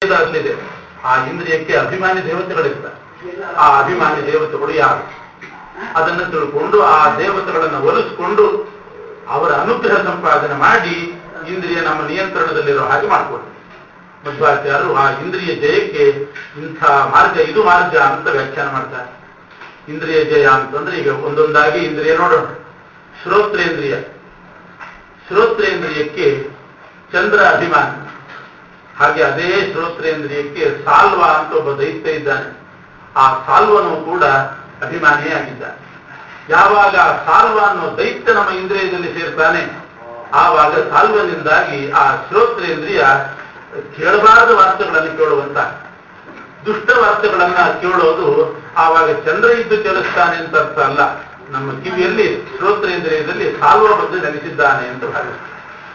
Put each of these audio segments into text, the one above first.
ಅಲ್ಲಿದೆ ಆ ಇಂದ್ರಿಯಕ್ಕೆ ಅಭಿಮಾನಿ ದೇವತೆಗಳಿರ್ತಾರೆ ಆ ಅಭಿಮಾನಿ ದೇವತೆಗಳು ಯಾರು ಅದನ್ನು ತಿಳ್ಕೊಂಡು ಆ ದೇವತೆಗಳನ್ನು ಒಲಿಸ್ಕೊಂಡು ಅವರ ಅನುಗ್ರಹ ಸಂಪಾದನೆ ಮಾಡಿ ಇಂದ್ರಿಯ ನಮ್ಮ ನಿಯಂತ್ರಣದಲ್ಲಿರೋ ಹಾಗೆ ಮಾಡಿಕೊಡ್ತಾರೆ ಮಧ್ವಾಚಾರ್ಯರು ಆ ಇಂದ್ರಿಯ ಜಯಕ್ಕೆ ಇಂಥ ಮಾರ್ಗ ಇದು ಮಾರ್ಗ ಅಂತ ವ್ಯಾಖ್ಯಾನ ಮಾಡ್ತಾರೆ ಇಂದ್ರಿಯ ಜಯ ಅಂತಂದ್ರೆ ಈಗ ಒಂದೊಂದಾಗಿ ಇಂದ್ರಿಯ ನೋಡೋಣ ಶ್ರೋತ್ರೇಂದ್ರಿಯ ಶ್ರೋತ್ರೇಂದ್ರಿಯಕ್ಕೆ ಚಂದ್ರ ಅಭಿಮಾನಿ ಹಾಗೆ ಅದೇ ಶ್ರೋತ್ರೇಂದ್ರಿಯಕ್ಕೆ ಸಾಲ್ವ ಅಂತ ಒಬ್ಬ ದೈತ್ಯ ಇದ್ದಾನೆ ಆ ಸಾಲ್ವನು ಕೂಡ ಅಭಿಮಾನಿಯೇ ಆಗಿದ್ದಾನೆ ಯಾವಾಗ ಆ ಸಾಲ್ವ ಅನ್ನೋ ದೈತ್ಯ ನಮ್ಮ ಇಂದ್ರಿಯದಲ್ಲಿ ಸೇರ್ತಾನೆ ಆವಾಗ ಸಾಲ್ವನಿಂದಾಗಿ ಆ ಶ್ರೋತ್ರೇಂದ್ರಿಯ ಕೇಳಬಾರದ ವಾರ್ತೆಗಳನ್ನು ಕೇಳುವಂತ ದುಷ್ಟ ವಾರ್ತೆಗಳನ್ನ ಕೇಳೋದು ಆವಾಗ ಚಂದ್ರ ಇದ್ದು ಕೇಳಿಸ್ತಾನೆ ಅಂತ ಅರ್ಥ ಅಲ್ಲ ನಮ್ಮ ಕಿವಿಯಲ್ಲಿ ಶ್ರೋತ್ರೇಂದ್ರಿಯದಲ್ಲಿ ಸಾಲ್ವ ಬಂದು ನೆಲೆಸಿದ್ದಾನೆ ಅಂತ ಭಾವಿಸ್ತಾರೆ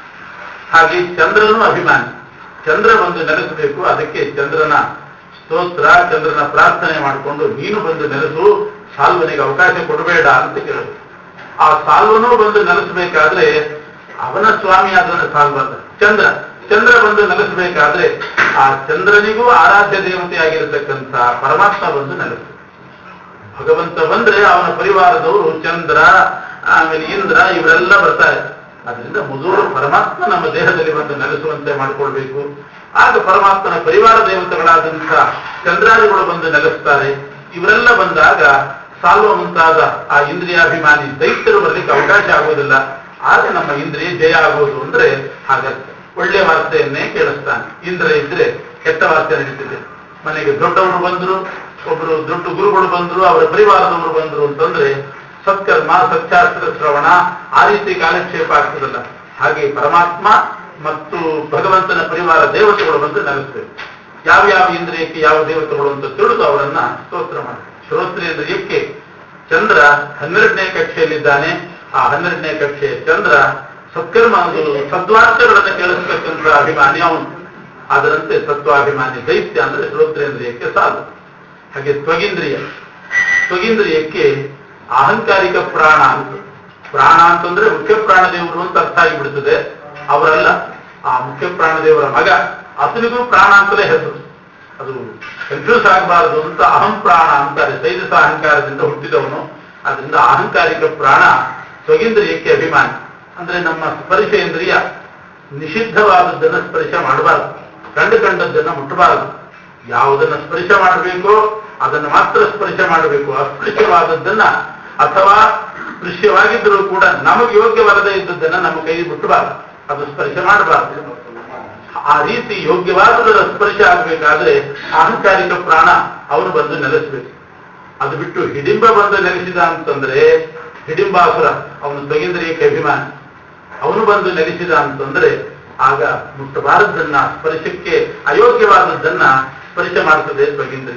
ಹಾಗೆ ಚಂದ್ರನು ಅಭಿಮಾನಿ ಚಂದ್ರ ಬಂದು ನೆಲೆಸಬೇಕು ಅದಕ್ಕೆ ಚಂದ್ರನ ಸ್ತೋತ್ರ ಚಂದ್ರನ ಪ್ರಾರ್ಥನೆ ಮಾಡಿಕೊಂಡು ನೀನು ಬಂದು ನೆಲೆಸು ಸಾಲ್ವನಿಗೆ ಅವಕಾಶ ಕೊಡಬೇಡ ಅಂತ ಕೇಳಬೇಕು ಆ ಸಾಲ್ವನೂ ಬಂದು ನೆಲೆಸಬೇಕಾದ್ರೆ ಅವನ ಸ್ವಾಮಿ ಆದ್ರೆ ಸಾಲ್ವಲ್ಲ ಚಂದ್ರ ಚಂದ್ರ ಬಂದು ನೆಲೆಸಬೇಕಾದ್ರೆ ಆ ಚಂದ್ರನಿಗೂ ಆರಾಧ್ಯ ದೇವತೆಯಾಗಿರತಕ್ಕಂಥ ಪರಮಾತ್ಮ ಬಂದು ನೆಲೆಸಬೇಕು ಭಗವಂತ ಬಂದ್ರೆ ಅವನ ಪರಿವಾರದವರು ಚಂದ್ರ ಆಮೇಲೆ ಇಂದ್ರ ಇವರೆಲ್ಲ ಬರ್ತಾರೆ ಅದರಿಂದ ಮೊದಲು ಪರಮಾತ್ಮ ನಮ್ಮ ದೇಹದಲ್ಲಿ ಬಂದು ನೆಲೆಸುವಂತೆ ಮಾಡಿಕೊಳ್ಬೇಕು ಆಗ ಪರಮಾತ್ಮನ ಪರಿವಾರ ದೇವತೆಗಳಾದಂಥ ಚಂದ್ರಾದಿಗಳು ಬಂದು ನೆಲೆಸ್ತಾರೆ ಇವರೆಲ್ಲ ಬಂದಾಗ ಸಾಲ್ವ ಮುಂತಾದ ಆ ಇಂದ್ರಿಯಾಭಿಮಾನಿ ದೈತ್ಯರು ಬರ್ಲಿಕ್ಕೆ ಅವಕಾಶ ಆಗೋದಿಲ್ಲ ಆಗ ನಮ್ಮ ಇಂದ್ರಿಯ ಜಯ ಆಗೋದು ಅಂದ್ರೆ ಹಾಗರ್ಥ ಒಳ್ಳೆ ವಾರ್ತೆಯನ್ನೇ ಕೇಳಿಸ್ತಾನೆ ಇಂದ್ರ ಇದ್ರೆ ಕೆಟ್ಟ ವಾರ್ತೆ ನಡೀತಿದೆ ಮನೆಗೆ ದೊಡ್ಡವರು ಬಂದ್ರು ಒಬ್ರು ದೊಡ್ಡ ಗುರುಗಳು ಬಂದ್ರು ಅವರ ಪರಿವಾರದವರು ಬಂದ್ರು ಅಂತಂದ್ರೆ ಸತ್ಕರ್ಮ ಸತ್ಯಾಸ್ತ್ರ ಶ್ರವಣ ಆ ರೀತಿ ಕಾಲಕ್ಷೇಪ ಆಗ್ತದಲ್ಲ ಹಾಗೆ ಪರಮಾತ್ಮ ಮತ್ತು ಭಗವಂತನ ಪರಿವಾರ ದೇವತೆಗಳು ಬಂದು ನೆಲೆಸಬೇಕು ಯಾವ ಯಾವ ಇಂದ್ರಿಯಕ್ಕೆ ಯಾವ ದೇವತೆಗಳು ಅಂತ ತಿಳಿದು ಅವರನ್ನ ಸ್ತೋತ್ರ ಮಾಡಿ ಶ್ರೋತ್ರೇಂದ್ರಿಯಕ್ಕೆ ಚಂದ್ರ ಹನ್ನೆರಡನೇ ಕಕ್ಷೆಯಲ್ಲಿದ್ದಾನೆ ಆ ಹನ್ನೆರಡನೇ ಕಕ್ಷೆಯ ಚಂದ್ರ ಸತ್ಕರ್ಮ ಅದು ಸದ್ವಾರ್ತೆಗಳನ್ನು ಕೇಳಿಸ್ತಕ್ಕಂಥ ಅಭಿಮಾನಿ ಅವನು ಅದರಂತೆ ಸತ್ವಾಭಿಮಾನಿ ದೈತ್ಯ ಅಂದ್ರೆ ಶ್ರೋತ್ರೇಂದ್ರಿಯಕ್ಕೆ ಸಾಲು ಹಾಗೆ ತ್ವಗಿಂದ್ರಿಯ ತ್ವಗಿಂದ್ರಿಯಕ್ಕೆ ಅಹಂಕಾರಿಕ ಪ್ರಾಣ ಅಂತ ಪ್ರಾಣ ಅಂತಂದ್ರೆ ಮುಖ್ಯ ಪ್ರಾಣದೇವರು ಅಂತ ಅರ್ಥ ಆಗಿಬಿಡ್ತದೆ ಅವರಲ್ಲ ಆ ಮುಖ್ಯ ಪ್ರಾಣದೇವರ ಮಗ ಅತನಿಗೂ ಪ್ರಾಣ ಅಂತಲೇ ಹೆಸರು ಅದು ಕನ್ಫ್ಯೂಸ್ ಆಗಬಾರದು ಅಂತ ಅಹಂ ಪ್ರಾಣ ಅಂತಾರೆ ತೈಜಸ ಅಹಂಕಾರದಿಂದ ಹುಟ್ಟಿದವನು ಅದರಿಂದ ಅಹಂಕಾರಿಕ ಪ್ರಾಣ ಸ್ವಗೇಂದ್ರಿಯಕ್ಕೆ ಅಭಿಮಾನಿ ಅಂದ್ರೆ ನಮ್ಮ ಸ್ಪರ್ಶೇಂದ್ರಿಯ ನಿಷಿದ್ಧವಾದದ್ದನ್ನ ಸ್ಪರ್ಶ ಮಾಡಬಾರದು ಕಂಡು ಕಂಡದ್ದನ್ನ ಮುಟ್ಟಬಾರದು ಯಾವುದನ್ನ ಸ್ಪರ್ಶ ಮಾಡಬೇಕೋ ಅದನ್ನು ಮಾತ್ರ ಸ್ಪರ್ಶ ಮಾಡಬೇಕು ಅಸ್ಪೃಶ್ಯವಾದದ್ದನ್ನ ಅಥವಾ ಸ್ಪೃಶ್ಯವಾಗಿದ್ದರೂ ಕೂಡ ನಮಗೆ ಯೋಗ್ಯವಲ್ಲದೆ ಇದ್ದದ್ದನ್ನ ನಮ್ಮ ಕೈ ಮುಟ್ಟಬಾರದು ಅದು ಸ್ಪರ್ಶ ಮಾಡಬಾರದು ಆ ರೀತಿ ಯೋಗ್ಯವಾದದರ ಸ್ಪರ್ಶ ಆಗಬೇಕಾದ್ರೆ ಅಹಂಕಾರಿಕ ಪ್ರಾಣ ಅವನು ಬಂದು ನೆಲೆಸಬೇಕು ಅದು ಬಿಟ್ಟು ಹಿಡಿಂಬ ಬಂದು ನೆಲೆಸಿದ ಅಂತಂದ್ರೆ ಹಿಡಿಂಬಾಸುರ ಅವನು ತೊಗಿಂದ್ರಿಯಕ್ಕೆ ಅಭಿಮಾನಿ ಅವನು ಬಂದು ನೆಲೆಸಿದ ಅಂತಂದ್ರೆ ಆಗ ಮುಟ್ಟಬಾರದನ್ನ ಸ್ಪರ್ಶಕ್ಕೆ ಅಯೋಗ್ಯವಾದದ್ದನ್ನ ಸ್ಪರ್ಶ ಮಾಡ್ತದೆ ತೊಗಿಂದ್ರಿ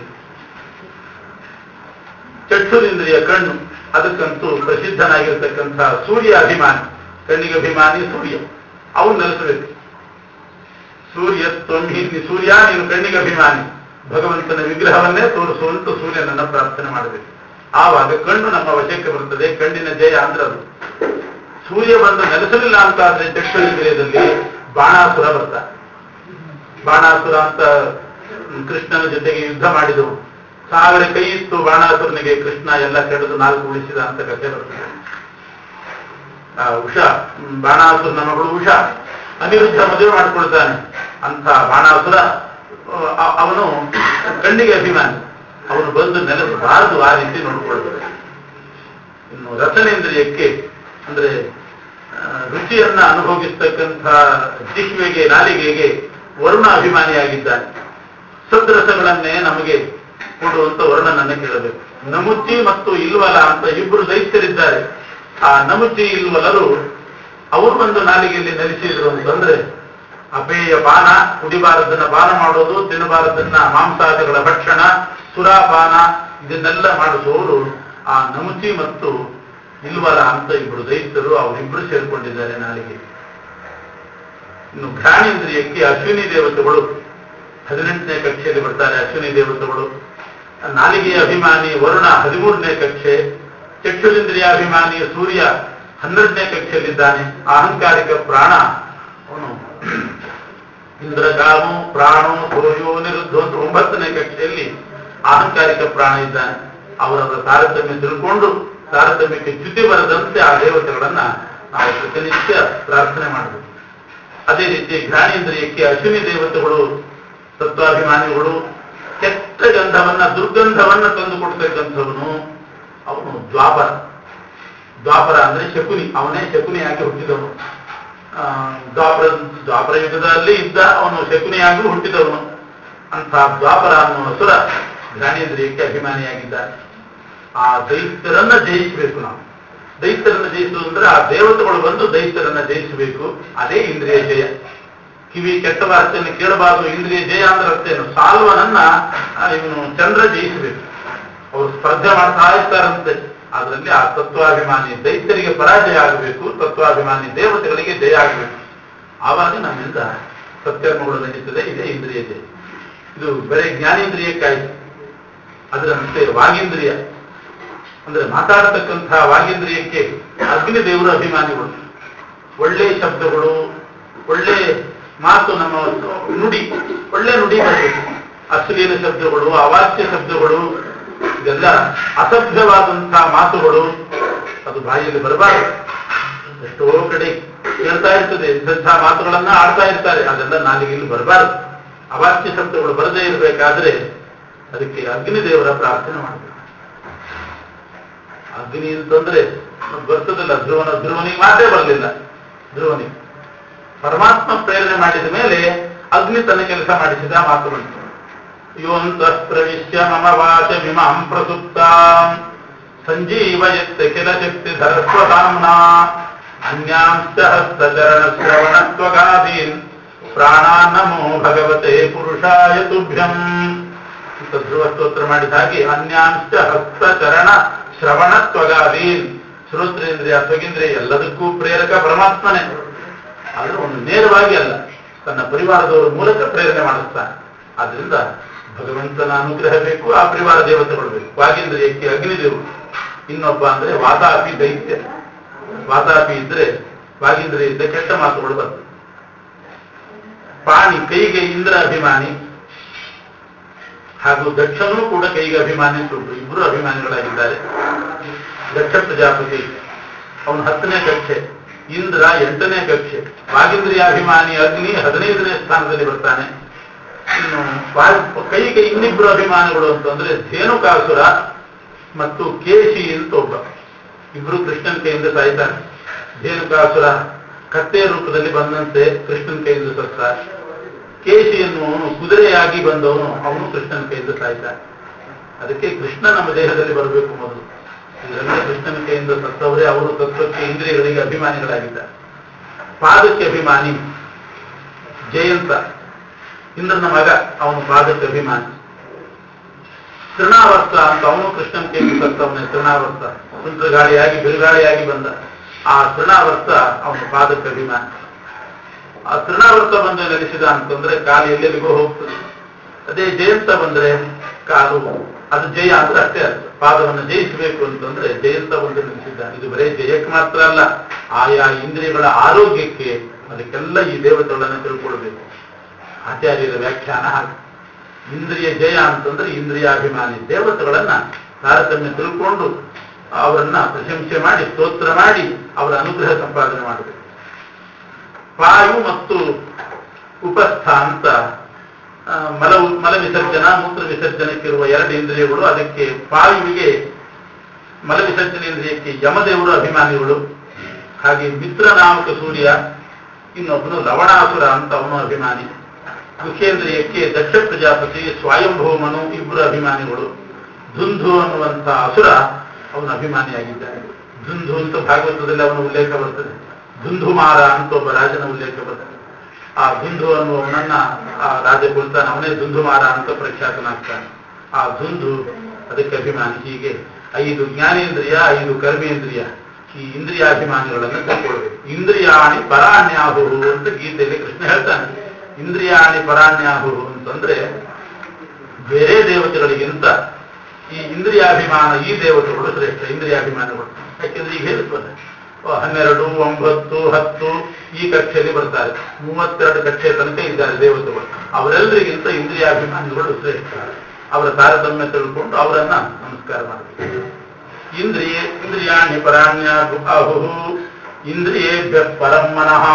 ಚಕ್ಷುರಿಂದ್ರಿಯ ಕಣ್ಣು ಅದಕ್ಕಂತೂ ಪ್ರಸಿದ್ಧನಾಗಿರ್ತಕ್ಕಂಥ ಸೂರ್ಯ ಅಭಿಮಾನಿ ಕಣ್ಣಿಗೆ ಅಭಿಮಾನಿ ಸೂರ್ಯ ಅವನು ನೆಲೆಸಬೇಕು ಸೂರ್ಯ ತ್ವಮಿ ಸೂರ್ಯ ನೀನು ಕಣ್ಣಿಗೆ ಅಭಿಮಾನಿ ಭಗವಂತನ ವಿಗ್ರಹವನ್ನೇ ತೋರಿಸುವಂತ ಸೂರ್ಯನನ್ನ ಪ್ರಾರ್ಥನೆ ಮಾಡಬೇಕು ಆವಾಗ ಕಣ್ಣು ನಮ್ಮ ವಶಕ್ಕೆ ಬರ್ತದೆ ಕಣ್ಣಿನ ಜಯ ಅಂದ್ರೆ ಅದು ಸೂರ್ಯ ಬಂದು ನೆಲೆಸಲಿಲ್ಲ ಅಂತ ಆದ್ರೆ ಚಕ್ಷುರಿಂದ್ರಿಯದಲ್ಲಿ ಬಾಣಾಸುರ ಬರ್ತಾನೆ ಬಾಣಾಸುರ ಅಂತ ಕೃಷ್ಣನ ಜೊತೆಗೆ ಯುದ್ಧ ಮಾಡಿದವು ಸಾವಿರ ಕೈ ಇತ್ತು ಬಾಣಾಸುರನಿಗೆ ಕೃಷ್ಣ ಎಲ್ಲ ಕೆಡದು ನಾಲ್ಕು ಉಳಿಸಿದ ಅಂತ ಕಥೆ ಬರ್ತದೆ ಆ ಉಷಾ ಹ್ಮ್, ಬಾಣಾಸುರನ ಮಗಳು ಉಷಾ ಅನಿರುದ್ಧ ಮದುವೆ ಮಾಡಿಕೊಳ್ತಾನೆ ಅಂತ ಬಾಣಾಸುರ ಆ, ಅವನು ಕಣ್ಣಿಗೆ ಅಭಿಮಾನಿ ಅವನು ಬಂದು ನೆಲೆಸಬಾರದು ಆ ರೀತಿ ನೋಡ್ಕೊಳ್ತಾರೆ ಇನ್ನು ರಸನೇಂದ್ರಿಯಕ್ಕೆ ಅಂದ್ರೆ ಆ, ರುಚಿಯನ್ನ ಅನುಭವಿಸ್ತಕ್ಕಂಥ ಜಿಹ್ವೆಗೆ ನಾಲಿಗೆಗೆ ವರುಣ ಅಭಿಮಾನಿಯಾಗಿದ್ದಾನೆ ಸದ್ರಸಗಳನ್ನೇ ನಮಗೆ ಕೊಡುವಂತ ವರ್ಣನನ್ನ ಕೇಳಬೇಕು ನಮುಚ್ಚಿ ಮತ್ತು ಇಲ್ವಲ ಅಂತ ಇಬ್ಬರು ದೈತ್ಯರಿದ್ದಾರೆ ಆ ನಮುಚ್ಚಿ ಇಲ್ವಲರು ಅವರು ಬಂದು ನಾಲಿಗೆಯಲ್ಲಿ ನೆಲೆಸಿದ್ರು ಅಂತಂದ್ರೆ ಅಪೇಯ ಪಾನ ಕುಡಿಬಾರದನ್ನ ಪಾನ ಮಾಡೋದು ತಿನ್ನಬಾರದನ್ನ ಮಾಂಸಾದಿಗಳ ಭಕ್ಷಣ ಸುರಾಪಾನ ಇದನ್ನೆಲ್ಲ ಮಾಡಿಸುವವರು ಆ ನಮುಚಿ ಮತ್ತು ಇಲ್ವಲ ಅಂತ ಇಬ್ಬರು ದೈತ್ಯರು ಅವರಿಬ್ಬರು ಸೇರ್ಕೊಂಡಿದ್ದಾರೆ ನಾಲಿಗೆ ಇನ್ನು ಘ್ರಾಣೇಂದ್ರಿಯಕ್ಕೆ ಅಶ್ವಿನಿ ದೇವತೆಗಳು ಹದಿನೆಂಟನೇ ಕಕ್ಷೆಯಲ್ಲಿ ಬರ್ತಾರೆ ಅಶ್ವಿನಿ ದೇವತೆಗಳು ನಾಲಿಗೆಯ ಅಭಿಮಾನಿ ವರುಣ ಹದಿಮೂರನೇ ಕಕ್ಷೆ ಚಕ್ಷುರಿಂದ್ರಿಯ ಅಭಿಮಾನಿ ಸೂರ್ಯ ಹನ್ನೆರಡನೇ ಕಕ್ಷೆಯಲ್ಲಿದ್ದಾನೆ ಅಹಂಕಾರಿಕ ಪ್ರಾಣ ಅವನು ಇಂದ್ರಗಾಮು ಪ್ರಾಣೋ ಸೂರ್ಯೋ ಅಹಂಕಾರಿಕ ಪ್ರಾಣ ಇದ್ದಾನೆ ಅವರವರ ತಾರತಮ್ಯ ತಿಳ್ಕೊಂಡು ತಾರತಮ್ಯಕ್ಕೆ ಚ್ಯುತಿ ಬರದಂತೆ ಆ ದೇವತೆಗಳನ್ನ ನಾವು ಪ್ರತಿನಿತ್ಯ ಪ್ರಾರ್ಥನೆ ಮಾಡಬೇಕು ಅದೇ ರೀತಿ ಘ್ರಾಣೇಂದ್ರಿಯಕ್ಕೆ ಅಶ್ವಿನಿ ದೇವತೆಗಳು ತತ್ವಾಭಿಮಾನಿಗಳು ಕೆಟ್ಟ ಗಂಧವನ್ನ ದುರ್ಗಂಧವನ್ನ ತಂದು ಕೊಡ್ತಕ್ಕಂಥವನು ಅವನು ದ್ವಾಪರ ದ್ವಾಪರ ಅಂದ್ರೆ ಶಕುನಿ ಅವನೇ ಶಕುನಿಯಾಗಿ ಹುಟ್ಟಿದವನು ಆ, ದ್ವಾಪರ ದ್ವಾಪರ ಯುಗದಲ್ಲಿ ಇದ್ದ ಅವನು ಶಕುನಿಯಾಗಿ ಹುಟ್ಟಿದವನು ಅಂತ ದ್ವಾಪರ ಅನ್ನುವ ಅಸುರ ಜ್ಞಾನೇಂದ್ರಿಯಕ್ಕೆ ಅಭಿಮಾನಿಯಾಗಿದ್ದಾನೆ ಆ ದೈತ್ಯರನ್ನ ಜಯಿಸಬೇಕು ನಾವು ದೈತ್ಯರನ್ನ ಜಯಿಸುವುದು ಅಂದ್ರೆ ಆ ದೇವತೆಗಳು ಬಂದು ದೈತ್ಯರನ್ನ ಜಯಿಸಬೇಕು ಅದೇ ಇಂದ್ರಿಯ ಜಯ ಕಿವಿ ಕೆಟ್ಟ ವಾರ್ತೆಯನ್ನು ಕೇಳಬಾರದು ಇಂದ್ರಿಯ ಜಯ ಅಂದ್ರೆ ಅರ್ಥೇನು ಸಾಲ್ವನನ್ನ ಆ, ಇವನು ಚಂದ್ರ ಜಯಿಸಬೇಕು ಅವರು ಸ್ಪರ್ಧೆ ಮಾಡ್ತಾ ಇರ್ತಾರಂತೆ ಅದರಲ್ಲಿ ಆ ತತ್ವಾಭಿಮಾನಿ ದೈತ್ಯರಿಗೆ ಪರಾಜಯ ಆಗಬೇಕು ತತ್ವಾಭಿಮಾನಿ ದೇವತೆಗಳಿಗೆ ಜಯ ಆಗಬೇಕು ಆವಾಗ ನಮ್ಮಿಂದ ಸತ್ಕರ್ಮಗಳು ನಡೀತದೆ ಇದೇ ಇಂದ್ರಿಯ ಜಯ ಇದು ಬರೀ ಜ್ಞಾನೇಂದ್ರಿಯಕ್ಕಾಯ್ತು ಅದರಂತೆ ವಾಗೇಂದ್ರಿಯ ಅಂದ್ರೆ ಮಾತಾಡತಕ್ಕಂತಹ ವಾಗೇಂದ್ರಿಯಕ್ಕೆ ಅಗ್ನಿ ದೇವರ ಅಭಿಮಾನಿಗಳು ಒಳ್ಳೆ ಶಬ್ದಗಳು ಒಳ್ಳೆ ಮಾತು ನಮ್ಮ ನುಡಿ ಒಳ್ಳೆ ನುಡಿ ಬರಬೇಕು ಅಶ್ಲೀಲ ಶಬ್ದಗಳು ಅವಾಚ್ಯ ಶಬ್ದಗಳು ಇದೆಲ್ಲ ಅಸಭ್ಯವಾದಂತಹ ಮಾತುಗಳು ಅದು ಬಾಯಿಯಲ್ಲಿ ಬರಬಾರದು ಎಷ್ಟೋ ಕಡೆ ಕೇಳ್ತಾ ಇರ್ತದೆ ಇಂಥ ಮಾತುಗಳನ್ನ ಆಡ್ತಾ ಇರ್ತಾರೆ ಅದೆಲ್ಲ ನಾಲಿಗೆಯಲ್ಲಿ ಬರಬಾರದು ಅವಾಚ್ಯ ಶಬ್ದಗಳು ಬರದೇ ಇರಬೇಕಾದ್ರೆ ಅದಕ್ಕೆ ಅಗ್ನಿದೇವರ ಪ್ರಾರ್ಥನೆ ಮಾಡಬೇಕು ಅಗ್ನಿ ಅಂತಂದ್ರೆ ಅದು ಬರ್ತದಲ್ಲ ಧ್ರುವನ ಧ್ರುವನಿಗೆ ಮಾತೇ ಬರಲಿಲ್ಲ ಧ್ರುವನಿಗೆ ಪರಮಾತ್ಮ ಪ್ರೇರಣೆ ಮಾಡಿದ ಮೇಲೆ ಅಗ್ನಿ ತನ್ನ ಕೆಲಸ ಮಾಡಿಸಿದ ಮಾತು ಬಂತು ಯೋಂತಃ ಪ್ರವಿಶ್ಯ ಮಮ ವಾಚಮಿಮಾಂ ಪ್ರಸುಪ್ತಾಂ ಸಂಜೀವಯತ್ತ ಕಿಲ ಶಕ್ತಿ ಧರಸ್ವಧಾಮ್ನಾ ಅನ್ಯಾಂಶ್ಚ ಹಸ್ತಚರಣ ಶ್ರವಣತ್ವಗಾದೀನ್ ಪ್ರಾಣಾನ್ ನಮೋ ಭಗವತೆ ಪುರುಷಾಯ ತುಭ್ಯಂ ಅಂತ ಧ್ರುವ ಸ್ತೋತ್ರ ಮಾಡಿದ ಹಾಗೆ ಅನ್ಯಾಂಶ್ಚ ಹಸ್ತಚರಣ ಶ್ರವಣತ್ವಗಾದೀನ್ ಶ್ರೋತ್ರೇಂದ್ರಿಯ ತ್ವಗೇಂದ್ರಿಯ ಎಲ್ಲದಕ್ಕೂ ಪ್ರೇರಕ ಪರಮಾತ್ಮನೇ ಆದ್ರೆ ಅವನು ನೇರವಾಗಿ ಅಲ್ಲ ತನ್ನ ಪರಿವಾರದವರ ಮೂಲಕ ಪ್ರೇರಣೆ ಮಾಡಿಸ್ತಾನೆ ಆದ್ರಿಂದ ಭಗವಂತನ ಅನುಗ್ರಹ ಬೇಕು ಆ ಪರಿವಾರ ದೇವತೆಗಳು ಬೇಕು ವಾಗೇಂದ್ರಿಯಕ್ಕೆ ಅಗ್ನಿದೇವರು ಇನ್ನೊಬ್ಬ ಅಂದ್ರೆ ವಾತಾಪಿ ದೈತ್ಯ ವಾತಾಪಿ ಇದ್ರೆ ವಾಗೇಂದ್ರಿಯ ಇದ್ದ ಕೆಟ್ಟ ಮಾತುಗಳು ಬರ್ತವೆ ಪಾಣಿ ಕೈಗೆ ಇಂದ್ರ ಅಭಿಮಾನಿ ಹಾಗೂ ದಕ್ಷನೂ ಕೂಡ ಕೈಗೆ ಅಭಿಮಾನಿ ಅಂತ ಉಂಟು ಇಬ್ಬರು ಅಭಿಮಾನಿಗಳಾಗಿದ್ದಾರೆ ದಕ್ಷ ಪ್ರಜಾಪತಿ ಅವನು ಹತ್ತನೇ ಕಕ್ಷೆ ಇಂದ್ರ ಎಂಟನೇ ಕಕ್ಷೆ ವಾಗೇಂದ್ರಿಯಾಭಿಮಾನಿ ಅಗ್ನಿ ಹದಿನೈದನೇ ಸ್ಥಾನದಲ್ಲಿ ಬರ್ತಾನೆ ಇನ್ನು ವಾ- ಕೈಗೆ ಇನ್ನಿಬ್ಬರು ಅಭಿಮಾನಿಗಳು ಅಂತಂದ್ರೆ ಧೇನುಕಾಸುರ ಮತ್ತು ಕೇಶಿ ಅಂತ ಒಬ್ಬ ಇಬ್ರು ಕೃಷ್ಣನ ಕೈಯಿಂದ ಸಾಯ್ತಾನೆ ಧೇನುಕಾಸುರ ಕತ್ತೆ ರೂಪದಲ್ಲಿ ಬಂದಂತೆ ಕೃಷ್ಣನ ಕೈಯಿಂದ ಸತ್ತ ಕೇಶಿ ಎನ್ನುವನು ಕುದುರೆಯಾಗಿ ಬಂದವನು ಅವನು ಕೃಷ್ಣನ ಕೈಯಿಂದ ಸಾಯ್ತಾನೆ ಅದಕ್ಕೆ ಕೃಷ್ಣ ನಮ್ಮ ದೇಹದಲ್ಲಿ ಬರಬೇಕು ಮೊದಲು ಇದರಲ್ಲಿ ಕೃಷ್ಣನ ಕೈಯಿಂದ ಸತ್ತವರೇ ಅವರು ತತ್ವಕ್ಕೆ ಇಂದ್ರಿಯಗಳಿಗೆ ಅಭಿಮಾನಿಗಳಾಗಿದ್ದಾರೆ ಪಾದಕ್ಕೆ ಅಭಿಮಾನಿ ಜಯಂತ ಇಂದ್ರನ ಮಗ ಅವನು ಪಾದಕ್ಕೆ ಅಭಿಮಾನಿ ತೃಣಾವರ್ತ ಅಂತ ಅವನು ಕೃಷ್ಣನ ಕೈಯಿಂದ ಸತ್ತವನೇ ತೃಣಾವರ್ತ ಸುಂಟರಗಾಳಿಯಾಗಿ ಬಿರುಗಾಳಿಯಾಗಿ ಬಂದ ಆ ತೃಣಾವರ್ತ ಅವನು ಪಾದಕ್ಕೆ ಅಭಿಮಾನಿ ಆ ತೃಣಾವರ್ತ ಬಂದು ನೆಲೆಸಿದ ಅಂತಂದ್ರೆ ಕಾಲು ಎಲ್ಲೆಲ್ಲಿಗೋ ಹೋಗ್ತದೆ ಅದೇ ಜಯಂತ ಬಂದ್ರೆ ಕಾಲು ಅದು ಜಯ ಅಂದ್ರೆ ಅಷ್ಟೇ ಅರ್ಥ ಪಾದವನ್ನು ಜಯಿಸಬೇಕು ಅಂತಂದ್ರೆ ಜಯಂತ ಬಂದು ನೆಲೆಸಿದ್ದಾನೆ ಇದು ಬರೇ ಜಯಕ್ಕೆ ಮಾತ್ರ ಅಲ್ಲ ಆಯಾ ಇಂದ್ರಿಯಗಳ ಆರೋಗ್ಯಕ್ಕೆ ಅದಕ್ಕೆಲ್ಲ ಈ ದೇವತೆಗಳನ್ನ ತಿಳ್ಕೊಳ್ಬೇಕು ಆಚಾರ್ಯರ ವ್ಯಾಖ್ಯಾನ ಹಾಗೆ ಇಂದ್ರಿಯ ಜಯ ಅಂತಂದ್ರೆ ಇಂದ್ರಿಯಾಭಿಮಾನಿ ದೇವತೆಗಳನ್ನ ತಾರತಮ್ಯ ತಿಳ್ಕೊಂಡು ಅವರನ್ನ ಪ್ರಶಂಸೆ ಮಾಡಿ ಸ್ತೋತ್ರ ಮಾಡಿ ಅವರ ಅನುಗ್ರಹ ಸಂಪಾದನೆ ಮಾಡಬೇಕು ವಾಯು ಮತ್ತು ಉಪಸ್ಥ ಅಂತ ಆ, ಮಲ ಮಲ ವಿಸರ್ಜನ ಮೂತ್ರ ವಿಸರ್ಜನಕ್ಕಿರುವ ಎರಡು ಇಂದ್ರಿಯಗಳು ಅದಕ್ಕೆ ವಾಯುವಿಗೆ ಮಲ ವಿಸರ್ಜನೇಂದ್ರಿಯಕ್ಕೆ ಯಮದೇವರು ಅಭಿಮಾನಿಗಳು ಹಾಗೆ ಮಿತ್ರ ನಾಮಕ ಸೂರ್ಯ ಇನ್ನೊಬ್ಬನು ಲವಣಾಸುರ ಅಂತ ಅವನು ಅಭಿಮಾನಿ ಮುಖೇಂದ್ರಿಯಕ್ಕೆ ದಕ್ಷ ಪ್ರಜಾಪತಿ ಸ್ವಯಂಭೂಮನು ಇಬ್ಬರು ಅಭಿಮಾನಿಗಳು ಧುಂಧು ಅನ್ನುವಂಥ ಅಸುರ ಅವನ ಅಭಿಮಾನಿಯಾಗಿದ್ದಾನೆ ಧುಂಧು ಅಂತ ಭಾಗವತದಲ್ಲಿ ಅವನ ಉಲ್ಲೇಖ ಬರ್ತದೆ ಧುಂಧುಮಾರ ಅಂತ ಒಬ್ಬ ರಾಜನ ಉಲ್ಲೇಖ ಬರ್ತದೆ ಆ ಧುಂಧು ಅನ್ನುವನನ್ನ ಆ ರಾಜ ಕೊಲ್ತಾನೆ ಅವನೇ ಧುಂಧುಮಾರ ಅಂತ ಪ್ರಖ್ಯಾತನಾಗ್ತಾನೆ ಆ ಧುಂಧು ಅದಕ್ಕೆ ಅಭಿಮಾನಿ ಹೀಗೆ ಐದು ಜ್ಞಾನೇಂದ್ರಿಯ ಐದು ಕರ್ಮೇಂದ್ರಿಯ ಈ ಇಂದ್ರಿಯಾಭಿಮಾನಿಗಳನ್ನು ತಿಳ್ಕೊಳ್ಬೇಕು ಇಂದ್ರಿಯಾಣಿ ಪರಾಣ್ಯಾಹು ಅಂತ ಗೀತೆಯಲ್ಲಿ ಕೃಷ್ಣ ಹೇಳ್ತಾನೆ ಇಂದ್ರಿಯಾಣಿ ಪರಾಣ್ಯಾಹು ಅಂತಂದ್ರೆ ಬೇರೆ ದೇವತೆಗಳಿಗಿಂತ ಈ ಇಂದ್ರಿಯಾಭಿಮಾನ ಈ ದೇವತೆಗಳು ಶ್ರೇಷ್ಠ ಇಂದ್ರಿಯಾಭಿಮಾನಗಳು ಯಾಕೆಂದ್ರೆ ಈಗ ಹೇಳ್ತದೆ ಓ, ಹನ್ನೆರಡು ಒಂಬತ್ತು ಹತ್ತು ಈ ಕಕ್ಷೆಯಲ್ಲಿ ಬರ್ತಾರೆ ಮೂವತ್ತೆರಡು ಕಕ್ಷೆ ತನಕ ಇದ್ದಾರೆ ದೇವತೆಗಳು ಅವರೆಲ್ಲರಿಗಿಂತ ಇಂದ್ರಿಯಾಭಿಮಾನಿಗಳು ಶ್ರೇಷ್ಠ ಅವರ ತಾರತಮ್ಯ ತಿಳ್ಕೊಂಡು ಅವರನ್ನ ನಮಸ್ಕಾರ ಮಾಡಬೇಕು ಇಂದ್ರಿಯ ಇಂದ್ರಿಯಾಣಿ ಪರಾಣ್ಯ ಆಹು ಇಂದ್ರಿಯೇಭ್ಯ ಪರಂ ಮನಃ